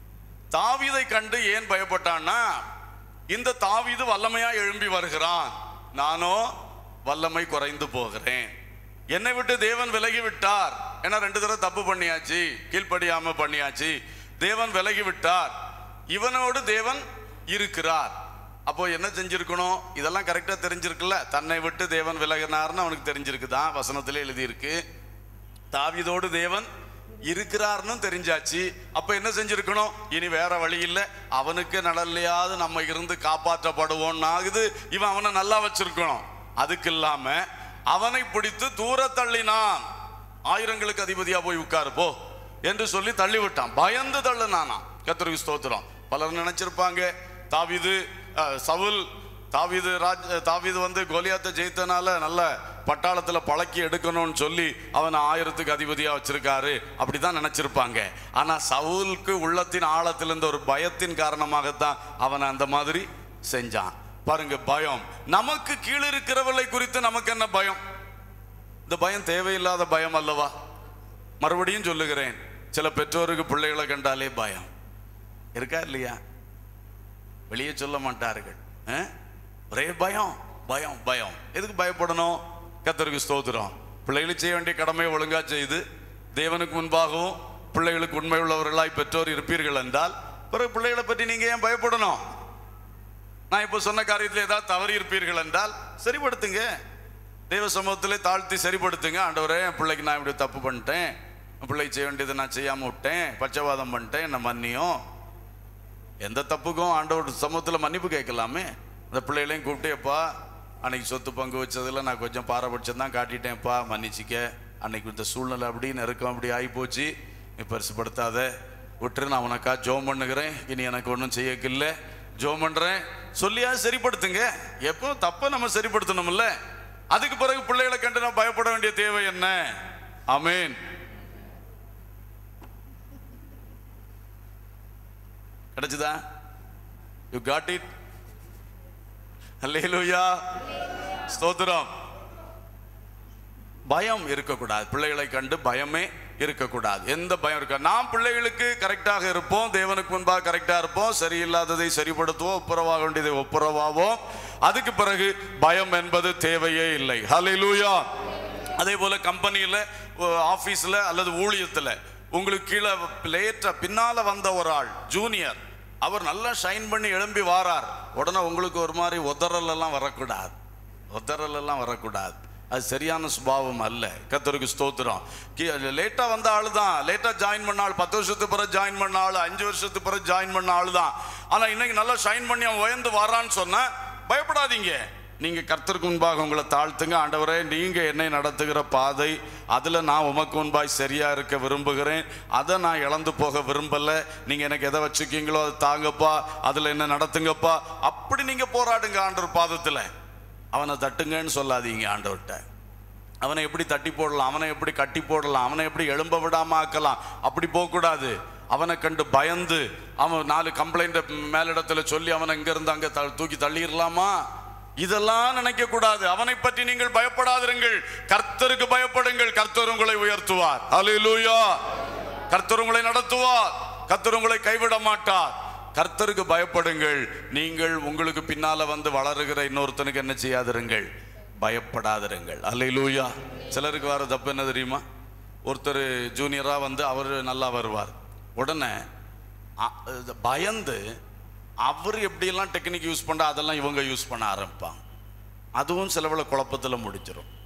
தாவீதை கண்டு ஏன் பயப்பட்டான்னா இந்த தாவீது வல்லமையா எழும்பி வருகிறான் நானோ வல்லமை குறைந்து போகிறேன் என்னை விட்டு தேவன் விலகி விட்டார் ஏன்னா ரெண்டு தடவை தப்பு பண்ணியாச்சு கீழ்ப்படியாம பண்ணியாச்சு தேவன் விலகி விட்டார் இவனோடு தேவன் இருக்கிறார் அப்போ என்ன செஞ்சிருக்கணும் இதெல்லாம் கரெக்டா தெரிஞ்சிருக்குல்ல தன்னை விட்டு தேவன் விலகினார்னு அவனுக்கு தெரிஞ்சிருக்குதான் வசனத்திலே எழுதியிருக்கு தாவீதோடு தேவன் இருக்கிறார்னு தெரிஞ்சாச்சு அப்ப என்ன செஞ்சிருக்கணும் இனி வேற வழி இல்ல அவனுக்கு நடலையாவது நம்ம இருந்து காப்பாற்றப்படுவோம்னு ஆகுது இவன் அவனை நல்லா வச்சிருக்கணும் அதுக்கு இல்லாம அவனை பிடித்து தூர தள்ளினான் ஆயிரங்களுக்கு அதிபதியா போய் உட்காரு போ என்று சொல்லி தள்ளி விட்டான் பயந்து தள்ளுனானா கத்தருக்கு ஸ்தோத்திரம் பலர் நினைச்சிருப்பாங்க தாவீது அஹ், சவுல் தாவீது ராஜ் தாவீது வந்து கோலியாத்தை ஜெயித்தனால நல்ல பட்டாளத்துல பழக்கி எடுக்கணும்னு சொல்லி அவனை ஆயிரத்துக்கு அதிபதியா வச்சிருக்காரு அப்படிதான் நினைச்சிருப்பாங்க ஆனா சவுலுக்கு உள்ளத்தின் ஆழத்தில் இருந்த ஒரு பயத்தின் காரணமாகத்தான் அவனை அந்த மாதிரி செஞ்சான் பாருங்க பயம் நமக்கு கீழே இருக்கிறவளை குறித்து நமக்கு என்ன பயம் இந்த பயம் தேவையில்லாத பயம் அல்லவா மறுபடியும் சொல்லுகிறேன் சில பெற்றோருக்கு பிள்ளைகளை கண்டாலே பயம் இருக்கா இல்லையா வெளியே சொல்ல மாட்டார்கள் ஆ? ஒரே பயம் பயம் பயம் எதுக்கு பயப்படணும் கத்தருக்கு ஸ்தோத்திரம் பிள்ளைகளுக்கு செய்ய வேண்டிய கடமையை ஒழுங்கா செய்து தேவனுக்கு முன்பாகவும் பிள்ளைகளுக்கு உண்மை உள்ளவர்களாய் பெற்றோர் இருப்பீர்கள் என்றால் பிறகு பிள்ளைகளை பற்றி நீங்க ஏன் பயப்படணும் நான் இப்போ சொன்ன காரியத்தில் ஏதாவது தவறி இருப்பீர்கள் என்றால் சரிப்படுத்துங்க தெய்வ சமூகத்திலே தாழ்த்தி சரிப்படுத்துங்க ஆண்டவரே என் பிள்ளைக்கு நான் இப்படி தப்பு பண்ணிட்டேன் என் பிள்ளைக்கு செய்ய வேண்டியதை நான் செய்யாம விட்டேன் பட்சவாதம் பண்ணிட்டேன் என்ன மன்னியும் எந்த தப்புக்கும் ஆண்டவர் சமூகத்தில் மன்னிப்பு கேட்கலாமே அந்த பிள்ளைகளையும் கூப்பிட்டேப்பா அன்னைக்கு சொத்து பங்கு வச்சதில் நான் கொஞ்சம் பாரபட்சம் தான் காட்டிட்டேன்ப்பா மன்னிச்சிக்க அன்னைக்கு இந்த சூழ்நிலை அப்படி நெருக்கம் அப்படி ஆகி போச்சு நீ பெருசுப்படுத்தாத விட்டுரு நான் உனக்கா ஜோம் பண்ணுகிறேன் இனி எனக்கு ஒன்றும் செய்யக்கில்ல ஜோம் பண்ணுறேன் சொல்லியா சரிப்படுத்துங்க எப்போ தப்பை நம்ம சரிப்படுத்தணும்ல அதுக்கு பிறகு பிள்ளைகளை கண்டு நான் பயப்பட வேண்டிய தேவை என்ன ஆமென் கிடைச்சதா யூ காட் இட் அல்லேலூயா ஸ்தோத்திரம் பயம் இருக்கக்கூடாது பிள்ளைகளை கண்டு பயமே இருக்கக்கூடாது எந்த பயம் இருக்க நாம் பிள்ளைகளுக்கு கரெக்டாக இருப்போம் தேவனுக்கு முன்பாக கரெக்டாக இருப்போம் சரியில்லாததை சரிப்படுத்துவோம் ஒப்புரவாக வேண்டியதை ஒப்புரவாவோம் அதுக்கு பிறகு பயம் என்பது தேவையே இல்லை ஹalleluya அதே போல கம்பெனியில் ஆஃபீஸில் அல்லது ஊழியத்தில் உங்களுக்கு கீழே லேட்டா பின்னால வந்த ஒரு ஆள் ஜூனியர் அவர் நல்லா ஷைன் பண்ணி எழும்பி வாரார் உடனே உங்களுக்கு ஒரு மாதிரி உதறல் எல்லாம் வரக்கூடாது உதறல் எல்லாம் வரக்கூடாது அது சரியான சுபாவம் அல்ல கத்தருக்கு ஸ்தோத்திரம் லேட்டாக வந்த ஆள் தான் லேட்டாக ஜாயின் பண்ண ஆள் பத்து வருஷத்துக்கு பிறகு ஜாயின் பண்ண ஆள் அஞ்சு வருஷத்துக்கு பிறகு ஜாயின் பண்ண ஆள் தான் ஆனால் இன்னைக்கு நல்லா ஷைன் பண்ணி அவன் உயர்ந்து வரான்னு சொன்னா பயப்படாதீங்க நீங்க கர்த்தருக்கு முன்பாக உங்களை தாழ்த்துங்க ஆண்டவரே நீங்க என்னை நடத்துகிற பாதை அதுல நான் உமக்கு முன்பாய் சரியா இருக்க விரும்புகிறேன் அதை நான் இழந்து போக விரும்பல நீங்க எனக்கு எதை வச்சுக்கீங்களோ அதை தாங்கப்பா அதுல என்ன நடத்துங்கப்பா அப்படி நீங்க போராடுங்க ஆண்டவர் பாதத்துல அவனை தட்டுங்கன்னு சொல்லாதீங்க ஆண்டவர்கிட்ட அவனை எப்படி தட்டி போடலாம் அவனை எப்படி கட்டி போடலாம் அவனை எப்படி எழும்ப விடாம ஆக்கலாம் அப்படி போகக்கூடாது அவனை கண்டு பயந்து அவன் நாலு கம்ப்ளைண்ட் மேலிடத்துல சொல்லி அவனை இங்க இருந்து அங்க த- தூக்கி தள்ளிடலாமா இதெல்லாம் நினைக்க கூடாது அவனை பற்றி நீங்கள் பயப்படாதிருங்கள் கர்த்தருக்கு பயப்படுங்கள் கர்த்தர் உங்களை உயர்த்துவார் அல்லேலூயா கர்த்தர் உங்களை நடத்துவார் கர்த்தர் உங்களை கைவிட மாட்டார் கர்த்தருக்கு பயப்படுங்கள் நீங்கள் உங்களுக்கு பின்னால வந்து வளருகிற இன்னொருத்தனுக்கு என்ன செய்யாதிருங்கள் பயப்படாதிருங்கள் அல்லேலூயா சிலருக்கு வர தப்பு என்ன தெரியுமா ஒருத்தர் ஜூனியரா வந்து அவர் நல்லா வருவார் உடனே அ- இது பயந்து அவர் எப்படியெல்லாம் டெக்னிக் யூஸ் பண்ணா அதெல்லாம் இவங்க யூஸ் பண்ண ஆரம்பிப்பாங்க அதுவும் சிலவில் குழப்பத்தில் முடிச்சிடும்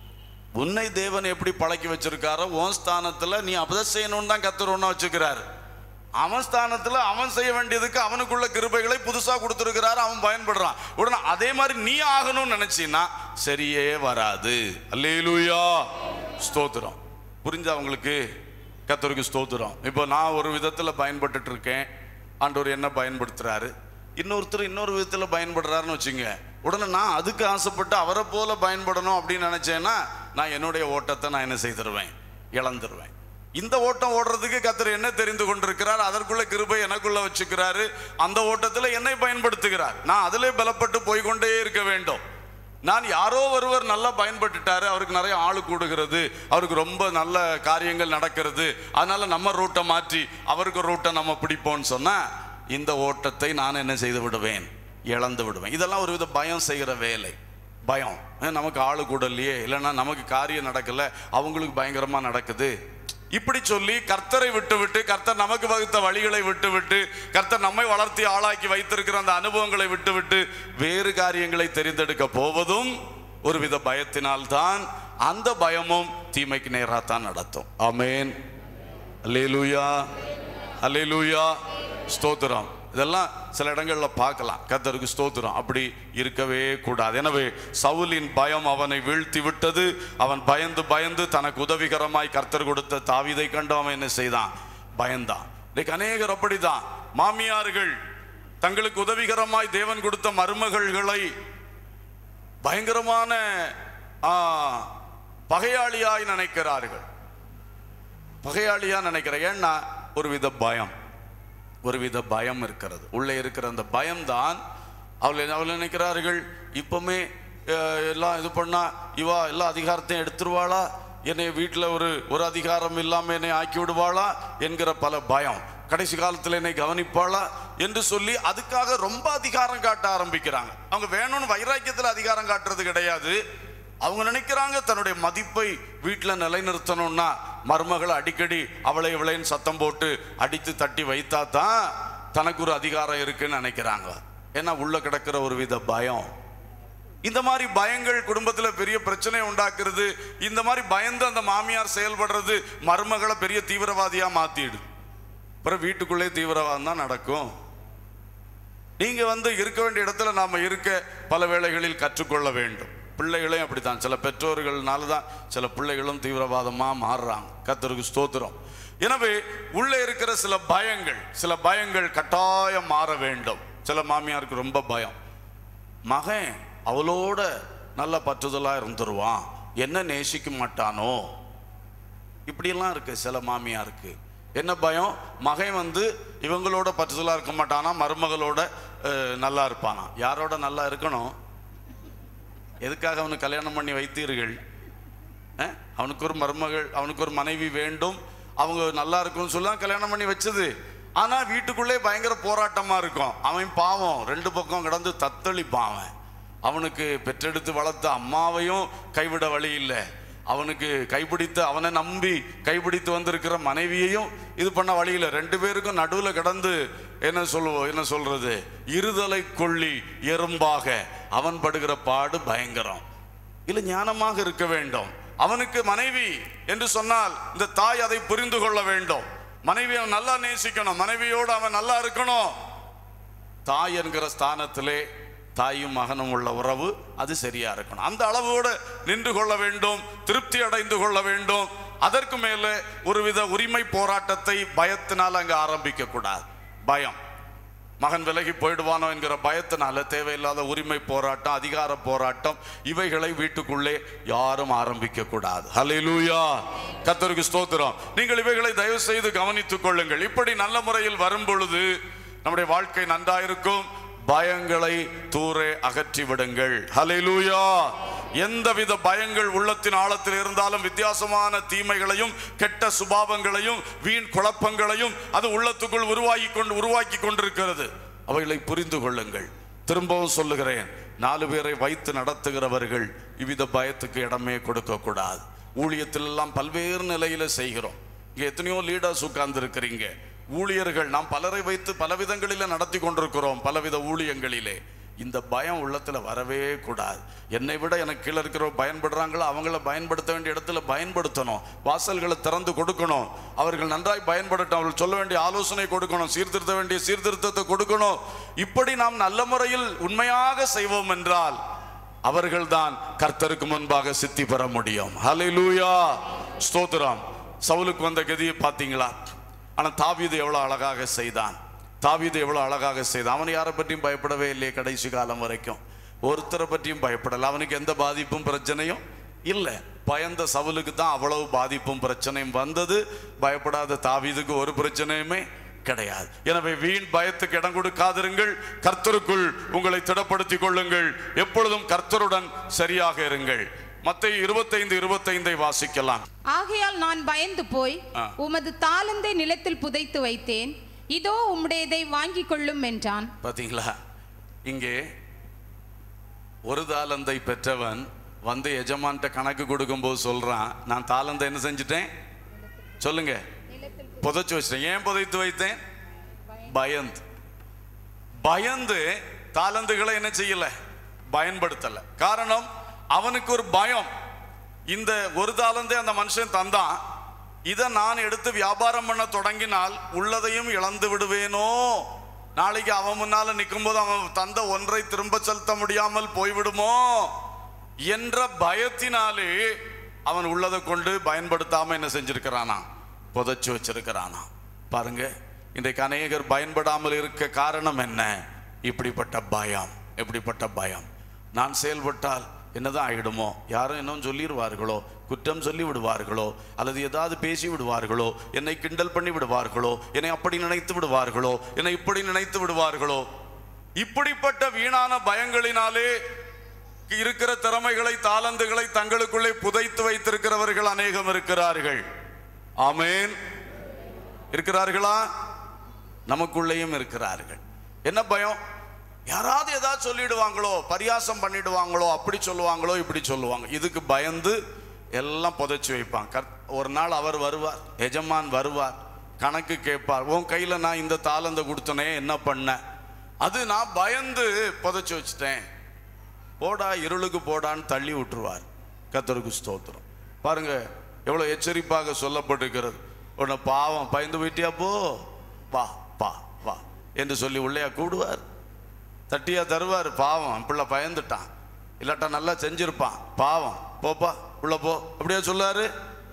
உன்னை தேவன் எப்படி பழக்கி வச்சிருக்காரோ உன் ஸ்தானத்துல நீ அதை செய்யணும்னு தான் கத்தர் ஒன்றா வச்சுக்கிறாரு அவன் ஸ்தானத்துல அவன் செய்ய வேண்டியதுக்கு அவனுக்குள்ள கிருபைகளை புதுசா கொடுத்துருக்கிறாரு அவன் பயன்படுறான் உடனே அதே மாதிரி நீ ஆகணும்னு நினைச்சீன்னா சரியே வராது அல்லேலூயா ஸ்தோத்திரம் புரிஞ்சா உங்களுக்கு கத்தருக்கு ஸ்தோத்திரம் இப்போ நான் ஒரு விதத்துல பயன்பட்டுட்டு இருக்கேன் ஆண்டவர் என்ன பயன்படுத்துறாரு இன்னொருத்தர் இன்னொரு விதத்துல பயன்படுறாருன்னு வச்சுங்க உடனே நான் அதுக்கு ஆசைப்பட்டு அவரை போல பயன்படணும் அப்படின்னு நினைச்சேன்னா நான் என்னுடைய ஓட்டத்தை நான் என்ன செய்திருவேன் இழந்துருவேன் இந்த ஓட்டம் ஓடுறதுக்கு கத்தர் என்ன தெரிந்து கொண்டிருக்கிறார் அதற்குள்ள கிருபை எனக்குள்ள வச்சுக்கிறாரு அந்த ஓட்டத்துல என்னை பயன்படுத்துகிறார் நான் அதிலே பலப்பட்டு போய்க்கொண்டே இருக்க வேண்டும் நான் யாரோ ஒருவர் நல்லா பயன்பட்டுட்டாரு அவருக்கு நிறைய ஆளு கூடுகிறது அவருக்கு ரொம்ப நல்ல காரியங்கள் நடக்கிறது அதனால நம்ம ரூட்டை மாற்றி அவருக்கு ரூட்டை நம்ம பிடிப்போம்னு சொன்னா இந்த ஓட்டத்தை நான் என்ன செய்து விடுவேன் இழந்து விடுவேன் இதெல்லாம் ஒரு வித பயம் செய்கிற வேலை பயம் அஹ் நமக்கு ஆளு கூடலையே இல்லைன்னா நமக்கு காரியம் நடக்கல அவங்களுக்கு பயங்கரமா நடக்குது இப்படி சொல்லி கர்த்தரை விட்டு விட்டு கர்த்தர் நமக்கு வகுத்த வழிகளை விட்டு விட்டு கர்த்தர் நம்மை வளர்த்தி ஆளாக்கி வைத்திருக்கிற அந்த அனுபவங்களை விட்டு விட்டு வேறு காரியங்களை தெரிந்தெடுக்க போவதும் ஒருவித பயத்தினால்தான் அந்த பயமும் தீமைக்கு நேராக தான் நடத்தும் ஆமேன் அல்லேலூயா அல்லேலூயா ஸ்தோத்திரம் இதெல்லாம் சில இடங்கள்ல பார்க்கலாம் கர்த்தருக்கு ஸ்தோத்திரம் அப்படி இருக்கவே கூடாது எனவே சவுலின் பயம் அவனை வீழ்த்தி விட்டது அவன் பயந்து பயந்து தனக்கு உதவிகரமாய் கர்த்தர் கொடுத்த தாவீதை கண்டு அவன் என்ன செய்தான் பயந்தான் இன்னைக்கு அநேகர் அப்படிதான் மாமியார்கள் தங்களுக்கு உதவிகரமாய் தேவன் கொடுத்த மருமகள்களை பயங்கரமான ஆ, பகையாளியாய் நினைக்கிறார்கள் பகையாளியா நினைக்கிறேன் ஏன்னா ஒரு வித பயம் ஒரு வித பயம் இருக்கிறது உள்ளே இருக்கிற அந்த பயம்தான் அவள் அவள் நினைக்கிறார்கள் இப்பவுமே அஹ், எல்லாம் இது பண்ணா இவா எல்லா அதிகாரத்தையும் எடுத்துருவாளா என்னை வீட்டில் ஒரு ஒரு அதிகாரம் இல்லாமல் என்னை ஆக்கி விடுவாளா என்கிற பல பயம் கடைசி காலத்தில் என்னை கவனிப்பாளா என்று சொல்லி அதுக்காக ரொம்ப அதிகாரம் காட்ட ஆரம்பிக்கிறாங்க அவங்க வேணும்னு வைராக்கியத்தில் அதிகாரம் காட்டுறது கிடையாது அவங்க நினைக்கிறாங்க தன்னுடைய மதிப்பை வீட்டில் நிலைநிறுத்தணும்னா மருமகளை அடிக்கடி அவளை இவளைன்னு சத்தம் போட்டு அடித்து தட்டி வைத்தா தான் தனக்கு ஒரு அதிகாரம் இருக்குன்னு நினைக்கிறாங்க ஏன்னா உள்ள கிடக்கிற ஒரு வித பயம் இந்த மாதிரி பயங்கள் குடும்பத்துல பெரிய பிரச்சனை உண்டாக்குறது இந்த மாதிரி பயந்து அந்த மாமியார் செயல்படுறது மருமகளை பெரிய தீவிரவாதியா மாத்திடு அப்புறம் வீட்டுக்குள்ளே தீவிரவாதம் தான் நடக்கும் நீங்க வந்து இருக்க வேண்டிய இடத்துல நாம இருக்க பல வேளைகளில் கற்றுக்கொள்ள வேண்டும் பிள்ளைகளையும் அப்படித்தான் சில பெற்றோர்கள்னால தான் சில பிள்ளைகளும் தீவிரவாதமா மாறுறாங்க கத்தருக்கு ஸ்தோத்திரம் எனவே உள்ளே இருக்கிற சில பயங்கள் சில பயங்கள் கட்டாயம் மாற வேண்டும் சில மாமியாருக்கு ரொம்ப பயம் மகன் அவளோட நல்ல பற்றுதலா இருந்துருவான் என்ன நேசிக்க மாட்டானோ இப்படியெல்லாம் இருக்கு சில மாமியாருக்கு என்ன பயம் மகன் வந்து இவங்களோட பற்றுதலா இருக்க மாட்டானா மருமகளோட அஹ், நல்லா இருப்பானா யாரோட நல்லா இருக்கணும் எதுக்காக அவனுக்கு கல்யாணம் பண்ணி வைத்தீர்கள் அஹ்? அவனுக்கு ஒரு மருமகள் அவனுக்கு ஒரு மனைவி வேண்டும் அவங்க நல்லா இருக்கும்னு சொல்லி தான் கல்யாணம் பண்ணி வச்சது ஆனா வீட்டுக்குள்ளே பயங்கர போராட்டமா இருக்கும் அவன் பாவம் ரெண்டு பக்கம் கிடந்து தத்தளிப்பான் அவன் அவனுக்கு பெற்றெடுத்து வளர்த்த அம்மாவையும் கைவிட வழி இல்லை அவனுக்கு கைப்பிடித்து அவனை நம்பி கைப்பிடித்து வந்திருக்கிற மனைவியையும் இது பண்ண வழி இல்லை ரெண்டு பேருக்கும் நடுவில் கிடந்து என்ன சொல்லுவோம் என்ன சொல்றது இருதலை கொள்ளி எறும்பாக அவன் படுகிற பாடு பயங்கரம் இல்லை ஞானமாக இருக்க வேண்டும் அவனுக்கு மனைவி என்று சொன்னால் இந்த தாய் அதை புரிந்து கொள்ள வேண்டும் மனைவி அவன் நல்லா நேசிக்கணும் மனைவியோடு அவன் நல்லா இருக்கணும் தாய் என்கிற ஸ்தானத்திலே தாயும் மகனும் உள்ள உறவு அது சரியா இருக்கணும் அந்த அளவோடு நின்று கொள்ள வேண்டும் திருப்தி அடைந்து கொள்ள வேண்டும் அதற்கு மேலே ஒருவித உரிமை போராட்டத்தை பயத்தினால் அங்கு ஆரம்பிக்க கூடாது பயம் மகன் விலகி போயிடுவானோ என்கிற பயத்தினால தேவையில்லாத உரிமை போராட்டம் அதிகார போராட்டம் இவைகளை வீட்டுக்குள்ளே யாரும் ஆரம்பிக்க கூடாது ஹalleluya கர்த்தருக்கு ஸ்தோத்திரம் நீங்கள் இவைகளை தயவு செய்து கவனித்துக் கொள்ளுங்கள் இப்படி நல்ல முறையில் வரும் பொழுது நம்முடைய வாழ்க்கை நன்றாயிருக்கும் பயங்களை தூரே அகற்றி விடுங்கள் ஹalleluya எந்தவித பயங்கள் உள்ளத்தின் ஆழத்தில் இருந்தாலும் வித்தியாசமான தீமைகளையும் கெட்ட சுபாவங்களையும் வீண் குழப்பங்களையும் அது உள்ளத்துக்குள் உருவாகி கொண்டு உருவாக்கி கொண்டிருக்கிறது அவைகளை புரிந்து கொள்ளுங்கள் திரும்பவும் சொல்லுகிறேன் நாலு பேரை வைத்து நடத்துகிறவர்கள் இவ்வித பயத்துக்கு இடமே கொடுக்க கூடாது ஊழியத்தில் எல்லாம் பல்வேறு நிலையில செய்கிறோம் இங்க எத்தனையோ லீடர்ஸ் உட்கார்ந்து இருக்கிறீங்க ஊழியர்கள் நாம் பலரை வைத்து பல விதங்களில நடத்தி கொண்டிருக்கிறோம் பலவித ஊழியங்களிலே இந்த பயம் உள்ளத்துல வரவே கூடாது என்னை விட எனக்கு கீழே இருக்கிறவங்க பயன்படுறாங்களோ அவங்கள பயன்படுத்த வேண்டிய இடத்துல பயன்படுத்தணும் வாசல்களை திறந்து கொடுக்கணும் அவர்கள் நன்றாய் பயன்படட்டும் அவர்கள் சொல்ல வேண்டிய ஆலோசனை கொடுக்கணும் சீர்திருத்த வேண்டிய சீர்திருத்தத்தை கொடுக்கணும் இப்படி நாம் நல்ல முறையில் உண்மையாக செய்வோம் என்றால் அவர்கள்தான் கர்த்தருக்கு முன்பாக சித்தி பெற முடியும் ஹalleluya ஸ்தோத்திரம் சவுலுக்கு வந்த கதியை பார்த்தீங்களா ஆனா தாவீது எவ்வளவு அழகாக செய்தான் தாவீது எவ்வளவு அழகாக செய்தான் அவன் யாரை பற்றியும் பயப்படவே இல்லையே கடைசி காலம் வரைக்கும் ஒருத்தரை பற்றியும் பயப்படல அவனுக்கு எந்த பாதிப்பும் பிரச்சனையும் இல்லை பயந்த சவுலுக்கு தான் அவ்வளவு பாதிப்பும் பிரச்சனையும் வந்தது பயப்படாத தாவீதுக்கு ஒரு பிரச்சனையுமே கிடையாது எனவே வீண் பயத்துக்கு இடம் கொடுக்காதிருங்கள் கர்த்தருக்குள் உங்களை திடப்படுத்திக் கொள்ளுங்கள் எப்பொழுதும் கர்த்தருடன் சரியாக இருங்கள் மத்திய இருபத்தைந்து இருபத்தைந்தை வாசிக்கலாம் ஆகையால் நான் பயந்து போய் ஆ. உமது தாளந்தை நிலத்தில் புதைத்து வைத்தேன் இதோ உம்முடையதை வாங்கிக் கொள்ளும் என்றான் பாத்தீங்களா இங்கே ஒரு தாளந்தை பெற்றவன் வந்து எஜமான்ட்ட கணக்கு கொடுக்கும்போது சொல்றான் நான் தாளந்தை என்ன செஞ்சிட்டேன் சொல்லுங்க புதைச்சு வச்சிட்டேன் ஏன் புதைத்து வைத்தேன் பயந்து பயந்து தாளந்துகளை என்ன செய்யல பயன்படுத்தல காரணம் அவனுக்கு ஒரு பயம் இந்த ஒரு தாளந்தே அந்த மனுஷன் தந்தான் இதை நான் எடுத்து வியாபாரம் பண்ண தொடங்கினால் உள்ளதையும் இழந்து விடுவேனோ நாளைக்கு அவன் முன்னால நிற்கும்போது அவன் தந்த ஒன்றை திரும்ப செலுத்த முடியாமல் போய்விடுமோ என்ற பயத்தினாலே அவன் உள்ளதை கொண்டு பயன்படுத்தாம என்ன செஞ்சிருக்கிறானா புதைச்சு வச்சிருக்கிறானா பாருங்க இன்றைக்கு அநேகர் பயன்படாமல் இருக்க காரணம் என்ன இப்படிப்பட்ட பயம் இப்படிப்பட்ட பயம் நான் செயல்பட்டால் என்னதான் ஆகிடுமோ யாரும் இன்னும் சொல்லிடுவார்களோ குற்றம் சொல்லி விடுவார்களோ அல்லது ஏதாவது பேசி விடுவார்களோ என்னை கிண்டல் பண்ணி விடுவார்களோ என்னை அப்படி நினைத்து விடுவார்களோ என்னை இப்படி நினைத்து விடுவார்களோ இப்படிப்பட்ட வீணான பயங்களினாலே இருக்கிற திறமைகளை தாளந்துகளை தங்களுக்குள்ளே புதைத்து வைத்திருக்கிறவர்கள் அநேகம் இருக்கிறார்கள் ஆமேன் இருக்கிறார்களா நமக்குள்ளேயும் இருக்கிறார்கள் என்ன பயம் யாராவது ஏதாவது சொல்லிடுவாங்களோ பரியாசம் பண்ணிடுவாங்களோ அப்படி சொல்லுவாங்களோ இப்படி சொல்லுவாங்க இதுக்கு பயந்து எல்லாம் புதைச்சி வைப்பாங்க கர் ஒரு நாள் அவர் வருவார் எஜமான் வருவார் கணக்கு கேட்பார் உன் கையில நான் இந்த தாளந்த கொடுத்தனே என்ன பண்ண அது நான் பயந்து புதைச்சி வச்சிட்டேன் போடா இருளுக்கு போடான்னு தள்ளி விட்டுருவார் கத்தருக்கு ஸ்தோத்திரம் பாருங்க எவ்வளவு எச்சரிப்பாக சொல்லப்பட்டிருக்கிறது உன்னை பாவம் பயந்து போயிட்டியா போ வா பா வா என்று சொல்லி உள்ளேயா கூடுவார் தட்டியா தருவார் பாவம் பிள்ளை பயந்துட்டான் இல்லாட்டா நல்லா செஞ்சிருப்பான் பாவம் போப்பா உள்ள போ அப்படியே சொல்லாரு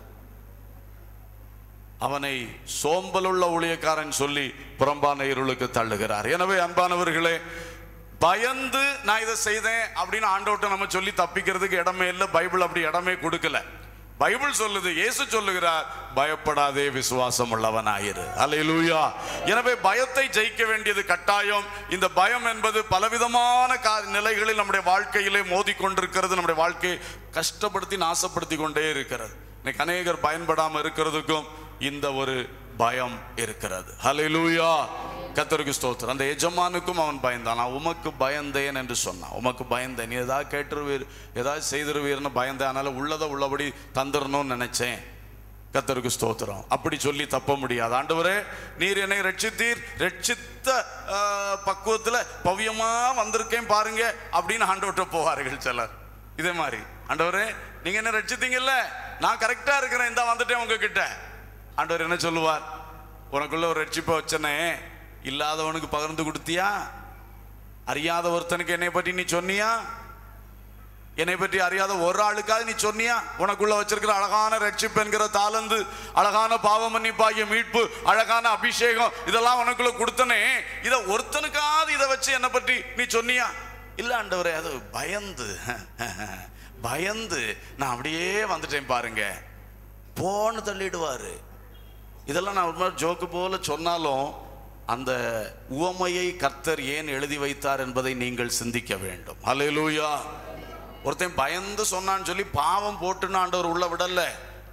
அவனை சோம்பலுள்ள ஊழியக்காரன் சொல்லி புறம்பான இருளுக்கு தள்ளுகிறார் எனவே அன்பானவர்களே பயந்து நான் இதை செய்தேன் அப்படின்னு ஆண்டவர்ட்ட நம்ம சொல்லி தப்பிக்கிறதுக்கு இடமே இல்லை பைபிள் அப்படி இடமே கொடுக்கல பைபிள் சொல்லுது இயேசு சொல்லுகிறார் பயப்படாதே விசுவாசம் உள்ளவனாயிரு அல்லேலூயா எனவே பயத்தை ஜெயிக்க வேண்டியது கட்டாயம் இந்த பயம் என்பது பலவிதமான கா- நிலைகளில் நம்முடைய வாழ்க்கையிலே மோதிக்கொண்டிருக்கிறது நம்முடைய வாழ்க்கையை கஷ்டப்படுத்தி நாசப்படுத்தி கொண்டே இருக்கிறது இன்னைக்கு அநேகர் பயன்படாம இருக்கிறதுக்கும் இந்த ஒரு பயம் இருக்கிறது ஹalleluya கத்தருக்கு ஸ்தோத்திரம் அந்த எஜமானுக்கும் அவன் பயந்தான் நான் உமக்கு பயந்தேன் என்று சொன்னான் உமக்கு பயந்தேன் நீ ஏதாவது கேட்டுருவீர் ஏதாவது செய்திருவீர்னு பயந்தேன் அதனால உள்ளதை உள்ளபடி தந்துடணும்னு நினைச்சேன் கத்தருக்கு ஸ்தோத்திரம் அப்படி சொல்லி தப்ப முடியாது ஆண்டவரே நீர் என்னை ரட்சித்தீர் ரட்சித்த ஆஹ், பக்குவத்துல பவ்யமா வந்திருக்கேன் பாருங்க அப்படின்னு ஆண்டவர்கிட்ட போவார்கள் சிலர் இதே மாதிரி ஆண்டவரே நீங்க என்ன ரட்சித்தீங்கல்ல நான் கரெக்டா இருக்கிறேன் இந்த வந்துட்டேன் உங்ககிட்ட ஆண்டவர் என்ன சொல்லுவார் உனக்குள்ள ஒரு ரட்சிப்பை வச்சனே இல்லாதவனுக்கு பகிர்ந்து கொடுத்தியா அறியாத ஒருத்தனுக்கு என்னை பற்றி நீ சொன்னியா என்னை பற்றி அறியாத ஒரு ஆளுக்காவது நீ சொன்னியா உனக்குள்ள வச்சிருக்கிற அழகான ரட்சிப்பு என்கிற தாளந்து அழகான பாவ மன்னிப்பாகிய மீட்பு அழகான அபிஷேகம் இதெல்லாம் உனக்குள்ள கொடுத்தனே இதை ஒருத்தனுக்காவது இதை வச்சு என்னை பற்றி நீ சொன்னியா இல்ல ஆண்டவரே அது பயந்து பயந்து நான் அப்படியே வந்துட்டேன் பாருங்க போன்னு தள்ளிடுவாரு இதெல்லாம் நான் ஒரு மாதிரி ஜோக்கு போல சொன்னாலும் அந்த உவமையை கர்த்தர் ஏன் எழுதி வைத்தார் என்பதை நீங்கள் சிந்திக்க வேண்டும் ஹalleluya ஒருத்தன் பயந்து சொன்னான்னு சொல்லி பாவம் போட்டுன்னு ஆண்டவர் உள்ள விடல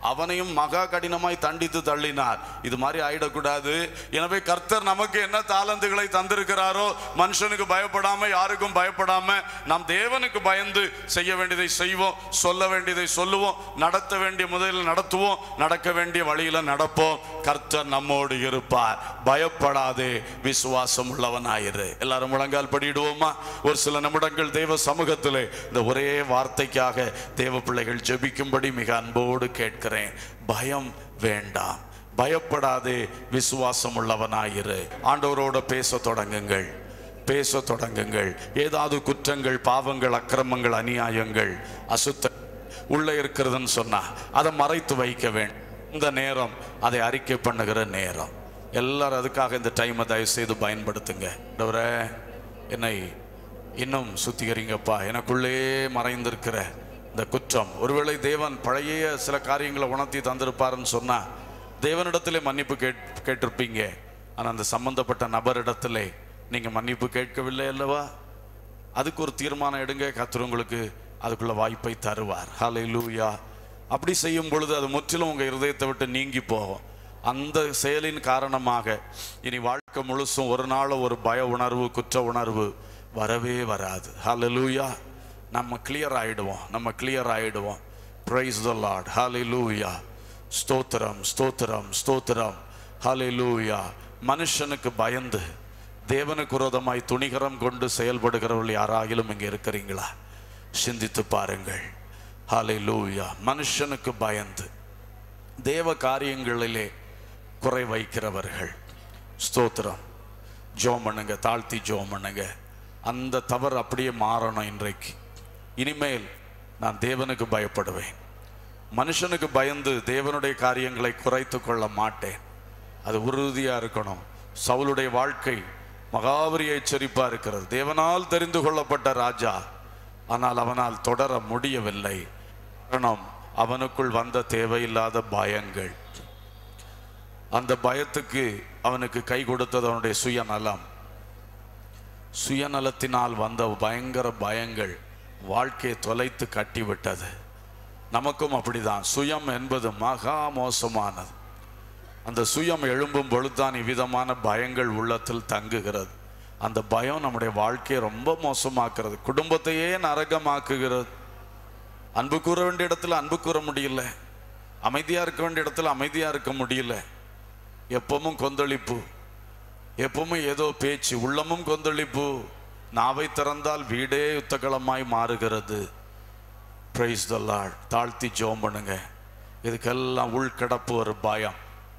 அவனையும் மகா கடினமாய் தண்டித்து தள்ளினார் இது மாதிரி ஆயிடக்கூடாது எனவே கர்த்தர் நமக்கு என்ன தாளந்துகளை தந்திருக்கிறாரோ மனுஷனுக்கு பயப்படாம யாருக்கும் பயப்படாம நாம் தேவனுக்கு பயந்து செய்ய வேண்டியதை செய்வோம் சொல்ல வேண்டியதை சொல்லுவோம் நடத்த வேண்டிய முதலில் நடத்துவோம் நடக்க வேண்டிய வழியில நடப்போம் கர்த்தர் நம்மோடு இருப்பார் பயப்படாதே விசுவாசம் உள்ளவனாயிரு எல்லாரும் முழங்கால் படியிடுவோமா ஒரு சில நிமிடங்கள் தேவ சமூகத்திலே இந்த ஒரே வார்த்தைக்காக தேவ பிள்ளைகள் ஜெபிக்கும்படி மிக அன்போடு கேட்கிறேன் பயம் வேண்டாம் பயப்படாதே விசுவாசம் உள்ளவனாயிரு ஆண்டவரோட பேச தொடங்குங்கள் பேச தொடங்குங்கள் ஏதாவது குற்றங்கள் பாவங்கள் அக்கிரமங்கள் அநியாயங்கள் அசுத்த உள்ள இருக்கிறதுன்னு சொன்னா அதை மறைத்து வைக்க வேண்டும் இந்த நேரம் அதை அறிக்கை பண்ணுகிற நேரம் எல்லாரும் அதுக்காக இந்த டைமை தயவு செய்து பயன்படுத்துங்க ஆண்டவரே, என்னை இன்னும் சுத்திகரிங்கப்பா எனக்குள்ளே மறைந்திருக்கிற இந்த குற்றம் ஒருவேளை தேவன் பழைய சில காரியங்களை உணர்த்தி தந்திருப்பாருன்னு சொன்னா தேவனிடத்திலே மன்னிப்பு கேட் கேட்டிருப்பீங்க ஆனா அந்த சம்பந்தப்பட்ட நபரிடத்திலே நீங்க மன்னிப்பு கேட்கவில்லை அல்லவா அதுக்கு ஒரு தீர்மானம் எடுங்க கர்த்தர் உங்களுக்கு அதுக்குள்ள வாய்ப்பை தருவார் ஹalleluya அப்படி செய்யும் பொழுது அது முற்றிலும் உங்க இருதயத்தை விட்டு நீங்கி போகும் அந்த செயலின் காரணமாக இனி வாழ்க்கை முழுசும் ஒரு நாள் ஒரு பய உணர்வு குற்ற உணர்வு வரவே வராது ஹalleluya நம்ம கிளியர் ஆயிடுவோம் நம்ம கிளியர் ஆயிடுவோம் praise the lord hallelujah ஸ்தோத்திரம் ஸ்தோத்திரம் ஸ்தோத்திரம் ஹalleluya மனுஷனுக்கு பயந்து தேவனுக்கு விரோதமாய் துணிகரம் கொண்டு செயல்படுகிறவர்கள் யாராகிலும் இங்கே இருக்கிறீங்களா சிந்தித்து பாருங்கள் ஹalleluya மனுஷனுக்கு பயந்து தேவ காரியங்களிலே குறை வைக்கிறவர்கள் ஸ்தோத்திரம் ஜோம் பண்ணுங்க தாழ்த்தி ஜோம் பண்ணுங்க அந்த தவறு அப்படியே மாறணும் இன்றைக்கு இனிமேல் நான் தேவனுக்கு பயப்படுவேன் மனுஷனுக்கு பயந்து தேவனுடைய காரியங்களை குறைத்து கொள்ள மாட்டேன் அது உறுதியா இருக்கணும் சவுலுடைய வாழ்க்கை மகாபரிய எச்சரிப்பா இருக்கிறது தேவனால் தெரிந்து கொள்ளப்பட்ட ராஜா ஆனால் அவனால் தொடர முடியவில்லை காரணம் அவனுக்குள் வந்த தேவையில்லாத பயங்கள் அந்த பயத்துக்கு அவனுக்கு கை கொடுத்தது அவனுடைய சுயநலம் சுயநலத்தினால் வந்த பயங்கர பயங்கள் வாழ்க்கையை தொலைத்து கட்டிவிட்டது நமக்கும் அப்படிதான் சுயம் என்பது மகா மோசமானது அந்த சுயம் எழும்பும் பொழுதுதான் இவ்விதமான பயங்கள் உள்ளத்தில் தங்குகிறது அந்த பயம் நம்முடைய வாழ்க்கையை ரொம்ப மோசமாக்குறது குடும்பத்தையே நரகமாக்குகிறது அன்பு கூற வேண்டிய இடத்துல அன்பு கூற முடியல அமைதியா இருக்க வேண்டிய இடத்துல அமைதியா இருக்க முடியல எப்பவும் கொந்தளிப்பு எப்பவும் ஏதோ பேச்சு உள்ளமும் கொந்தளிப்பு நாவை திறந்தால் வீடே யுத்தகளமாய் மாறுகிறது பிரைஸ் த லார்ட் தாழ்த்தி ஜோம் பண்ணுங்க இதுக்கெல்லாம் உள்கிடப்பு ஒரு பயம்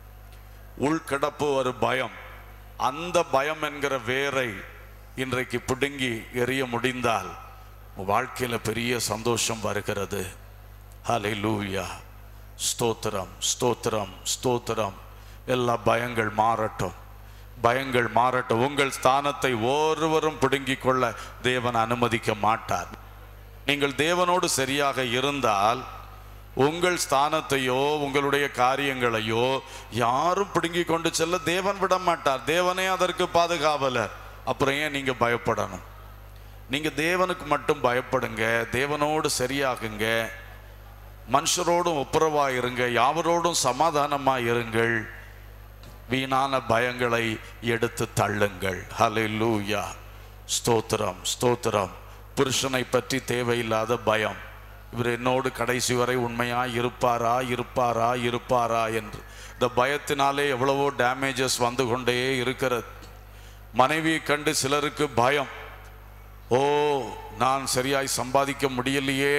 உள்கிடப்பு ஒரு பயம் அந்த பயம் என்கிற வேரை இன்றைக்கு பிடுங்கி எறிய முடிந்தால் உங்க வாழ்க்கையில பெரிய சந்தோஷம் வருகிறது ஹalleluya ஸ்தோத்திரம் ஸ்தோத்திரம் ஸ்தோத்திரம் எல்லா பயங்கள் மாறட்டும் பயங்கள் மாறட்டும் உங்கள் ஸ்தானத்தை ஒருவரும் பிடுங்கிக் கொள்ள தேவன் அனுமதிக்க மாட்டார் நீங்கள் தேவனோடு சரியாக இருந்தால் உங்கள் ஸ்தானத்தையோ உங்களுடைய காரியங்களையோ யாரும் பிடுங்கி கொண்டு செல்ல தேவன் விட மாட்டார் தேவனே அதற்கு பாதுகாவலர் அப்புறம் ஏன் நீங்க பயப்படணும் நீங்க தேவனுக்கு மட்டும் பயப்படுங்க தேவனோடு சரியாகுங்க மனுஷரோடும் ஒப்புரவா இருங்க யாவரோடும் சமாதானமா இருங்கள் வீணான பயங்களை எடுத்து தள்ளுங்கள் ஹalleluya ஸ்தோத்திரம் ஸ்தோத்திரம் புருஷனை பற்றி தேவையில்லாத பயம் இவர் என்னோடு கடைசி வரை உண்மையா இருப்பாரா இருப்பாரா இருப்பாரா என்று இந்த பயத்தினாலே எவ்வளவோ டேமேஜஸ் வந்து கொண்டே இருக்கிறது மனைவியை கண்டு சிலருக்கு பயம் ஓ நான் சரியாய் சம்பாதிக்க முடியலையே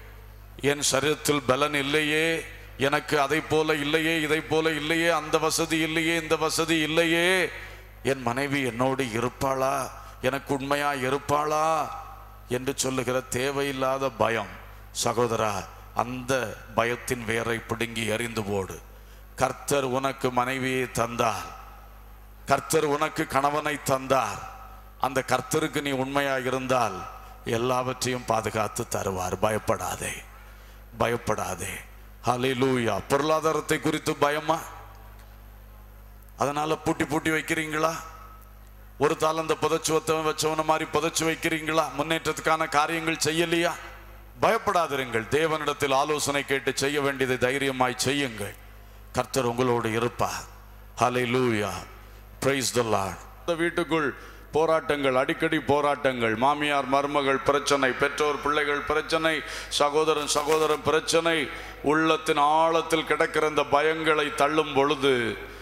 என் சரீரத்தில் பலன் இல்லையே எனக்கு அதை போல இல்லையே இதை போல இல்லையே அந்த வசதி இல்லையே இந்த வசதி இல்லையே என் மனைவி என்னோடு இருப்பாளா எனக்கு உண்மையா இருப்பாளா என்று சொல்லுகிற தேவையில்லாத பயம் சகோதரா அந்த பயத்தின் வேரை பிடுங்கி எறிந்து போடு கர்த்தர் உனக்கு மனைவியை தந்தார் கர்த்தர் உனக்கு கணவனை தந்தார் அந்த கர்த்தருக்கு நீ உண்மையா இருந்தால் எல்லாவற்றையும் பாதுகாத்து தருவார் பயப்படாதே பயப்படாதே ஹalleluya பொருளாதாரத்தை குறித்து பயமா அதனால பூட்டி பூட்டி வைக்கிறீங்களா ஒரு தாளந்த புதைச்சு வச்சவன் வச்சவன மாதிரி புதைச்சு வைக்கிறீங்களா முன்னேற்றத்துக்கான காரியங்கள் செய்யலையா பயப்படாதிருங்கள் தேவனிடத்தில் ஆலோசனை கேட்டு செய்ய வேண்டியதை தைரியமாய் செய்யுங்கள் கர்த்தர் உங்களோடு இருப்பார் ஹலை லூயா பிரைஸ் த லார்ட் இந்த வீட்டுக்குள் போராட்டங்கள் அடிக்கடி போராட்டங்கள் மாமியார் மருமகள் பிரச்சனை பெற்றோர் பிள்ளைகள் பிரச்சனை சகோதரன் சகோதரன் பிரச்சனை உள்ளத்தின் ஆழத்தில் கிடக்கிற இந்த பயங்களை தள்ளும் பொழுது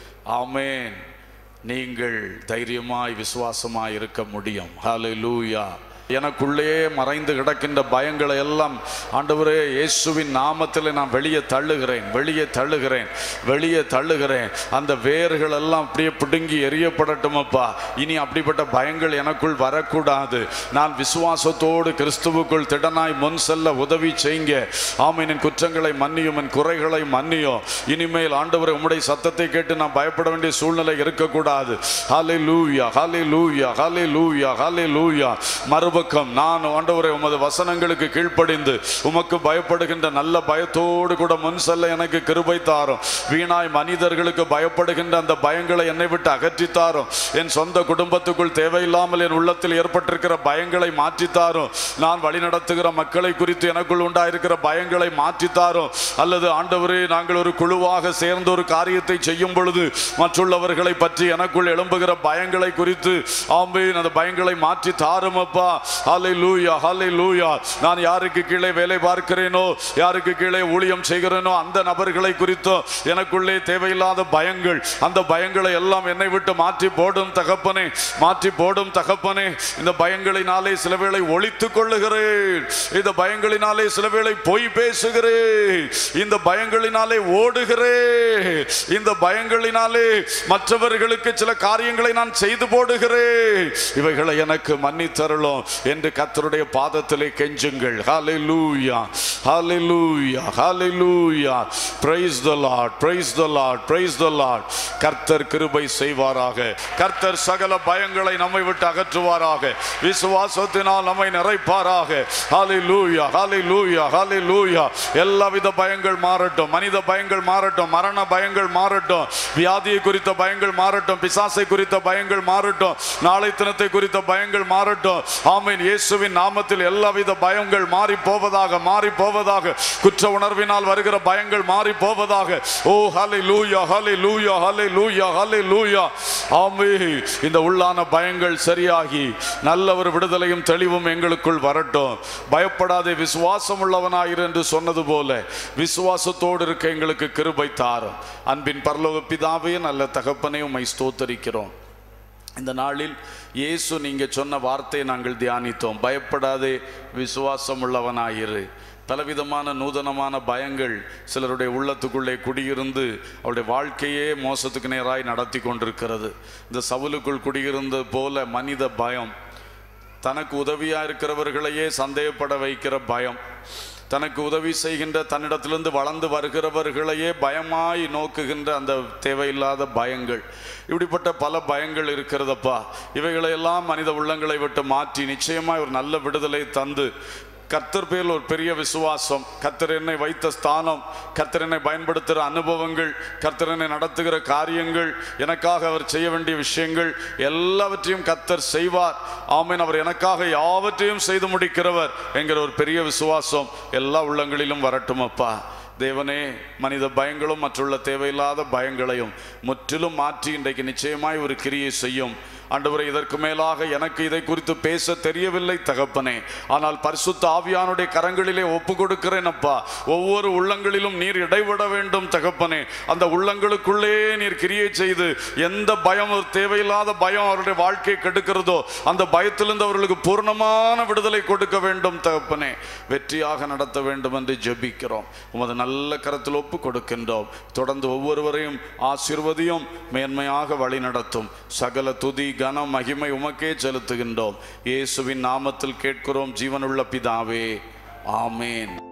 ஆமேன் நீங்கள் தைரியமாய் விசுவாசமாய் இருக்க முடியும் ஹalleluya எனக்குள்ளே மறைந்து கிடக்கின்ற பயங்களை எல்லாம் ஆண்டவரே இயேசுவின் நாமத்தில் நான் வெளியே தள்ளுகிறேன் வெளியே தள்ளுகிறேன் வெளியே தள்ளுகிறேன் அந்த வேர்கள் எல்லாம் அப்படியே பிடுங்கி எரியப்படட்டுமப்பா இனி அப்படிப்பட்ட பயங்கள் எனக்குள் வரக்கூடாது நான் விசுவாசத்தோடு கிறிஸ்துவுக்குள் திடனாய் முன் செல்ல உதவி செய்யுங்க ஆமீன் என் குற்றங்களை மன்னியும் என் குறைகளை மன்னியும் இனிமேல் ஆண்டவரை உம்முடைய சத்தத்தை கேட்டு நான் பயப்பட வேண்டிய சூழ்நிலை இருக்கக்கூடாது ஹாலே லூயா ஹாலே லூயா ஹாலே லூயா ஹாலே லூயா மறுபக்கம் நான் ஆண்டவரை உமது வசனங்களுக்கு கீழ்ப்படிந்து உமக்கு பயப்படுகின்ற நல்ல பயத்தோடு கூட முன் செல்ல எனக்கு கிருபை தாரும் வீணாய் மனிதர்களுக்கு பயப்படுகின்ற அந்த பயங்களை என்னை விட்டு அகற்றித்தாரும் என் சொந்த குடும்பத்துக்குள் தேவையில்லாமல் என் உள்ளத்தில் ஏற்பட்டிருக்கிற பயங்களை மாற்றித்தாரும் நான் வழிநடத்துகிற மக்களை குறித்து எனக்குள் உண்டாயிருக்கிற பயங்களை மாற்றித்தாரும் அல்லது ஆண்டவரே நாங்கள் ஒரு குழுவாக சேர்ந்து ஒரு காரியத்தை செய்யும் பொழுது மற்றுள்ளவர்களை பற்றி எனக்குள் எழும்புகிற பயங்களை குறித்து ஆம்பேன் அந்த பயங்களை மாற்றி தாரும் அப்பா ஹாலை லூயா ஹாலை லூயா நான் யாருக்கு கீழே வேலை பார்க்கிறேனோ யாருக்கு கீழே ஊழியம் செய்கிறேனோ அந்த நபர்களை குறித்தோ எனக்குள்ளே தேவையில்லாத பயங்கள் அந்த பயங்களை எல்லாம் என்னை விட்டு மாற்றி போடும் தகப்பனே மாற்றி போடும் தகப்பனே இந்த பயங்களினாலே சில வேளை ஒழித்துக் கொள்ளுகிறேன் இந்த பயங்களினாலே சில வேளை பொய் பேசுகிறேன் இந்த பயங்களினாலே ஓடுகிறேன் இந்த பயங்களினாலே மற்றவர்களுக்கு சில காரியங்களை நான் செய்து போடுகிறேன் இவைகளை எனக்கு மன்னித்தருளும் என்று கர்த்தருடைய பாதத்திலே கெஞ்சுங்கள் ஹalleluya ஹalleluya ஹalleluya praise the lord praise the lord praise the lord கர்த்தர் கிருபை செய்வாராக கர்த்தர் சகல பயங்களை நம்மை விட்டு அகற்றுவாராக விசுவாசத்தினால் நம்மை நிறைப்பாராக ஹalleluya ஹalleluya ஹalleluya எல்லாவித பயங்கள் மாறட்டும் மனித பயங்கள் மாறட்டும் மரண பயங்கள் மாறட்டும் வியாதியை குறித்த பயங்கள் மாறட்டும் பிசாசை குறித்த பயங்கள் மாறட்டும் நாளை தினத்தை குறித்த பயங்கள் மாறட்டும் ஆமீன் இயேசுவின் நாமத்தில் எல்லாவித பயங்கள் மாறி போவதாக மாறி போவதாக குற்ற உணர்வினால் வருகிற பயங்கள் மாறி போவதாக ஓ ஹலை லூயா ஹலை லூயா ஹலை லூயா ஹலை லூயா ஆமே இந்த உள்ளான பயங்கள் சரியாகி நல்ல ஒரு விடுதலையும் தெளிவும் எங்களுக்குள் வரட்டும் பயப்படாதே விசுவாசம் உள்ளவனாயிரு என்று சொன்னது போல விசுவாசத்தோடு இருக்க எங்களுக்கு கிருபை தாரும் அன்பின் பரலோக பிதாவே நல்ல தகப்பனை உம்மை ஸ்தோத்தரிக்கிறோம் இந்த நாளில் இயேசு நீங்க சொன்ன வார்த்தையை நாங்கள் தியானித்தோம் பயப்படாதே விசுவாசம் உள்ளவனாயிரு பலவிதமான நூதனமான பயங்கள் சிலருடைய உள்ளத்துக்குள்ளே குடியிருந்து அவருடைய வாழ்க்கையே மோசத்துக்கு நேராய் நடத்தி கொண்டிருக்கிறது இந்த சவுலுக்குள் குடியிருந்தது போல மனித பயம் தனக்கு உதவியா இருக்கிறவர்களையே சந்தேகப்பட வைக்கிற பயம் தனக்கு உதவி செய்கின்ற தன்னிடத்திலிருந்து வளர்ந்து வருகிறவர்களையே பயமாய் நோக்குகின்ற அந்த தேவையில்லாத பயங்கள் இப்படிப்பட்ட பல பயங்கள் இருக்கிறதப்பா இவைகளையெல்லாம் மனித உள்ளங்களை விட்டு மாற்றி நிச்சயமாய் ஒரு நல்ல விடுதலை தந்து கர்த்தர் பேரில் ஒரு பெரிய விசுவாசம் கர்த்தர் என்னை வைத்த ஸ்தானம் கர்த்தர் என்னை பயன்படுத்துகிற அனுபவங்கள் கர்த்தர் என்னை நடத்துகிற காரியங்கள் எனக்காக அவர் செய்ய வேண்டிய விஷயங்கள் எல்லாவற்றையும் கர்த்தர் செய்வார் ஆமீன் அவர் எனக்காக யாவற்றையும் செய்து முடிக்கிறவர் என்கிற ஒரு பெரிய விசுவாசம் எல்லா உள்ளங்களிலும் வரட்டும் அப்பா தேவனே மனித பயங்களும் மற்றுள்ள தேவையில்லாத பயங்களையும் முற்றிலும் மாற்றி இன்றைக்கு நிச்சயமாய் ஒரு கிரியை செய்யும் ஆண்டவரே இதற்கு மேலாக எனக்கு இதை குறித்து பேச தெரியவில்லை தகப்பனே ஆனால் பரிசுத்த ஆவியானுடைய கரங்களிலே ஒப்பு கொடுக்கிறேன் அப்பா ஒவ்வொரு உள்ளங்களிலும் நீர் இடைவிட வேண்டும் தகப்பனே அந்த உள்ளங்களுக்குள்ளே நீர் கிரியை செய்து எந்த பயம் ஒரு தேவையில்லாத பயம் அவருடைய வாழ்க்கையை கெடுக்கிறதோ அந்த பயத்திலிருந்து அவர்களுக்கு பூர்ணமான விடுதலை கொடுக்க வேண்டும் தகப்பனே வெற்றியாக நடத்த வேண்டும் என்று ஜெபிக்கிறோம் உமது நல்ல கரத்தில் ஒப்பு கொடுக்கின்றோம் தொடர்ந்து ஒவ்வொருவரையும் ஆசீர்வதியும் மேன்மையாக வழி நடத்தும் சகல துதி கனம் மகிமை உமக்கே செலுத்துகின்றோம் இயேசுவின் நாமத்தில் கேட்கிறோம் ஜீவனுள்ள பிதாவே ஆமேன்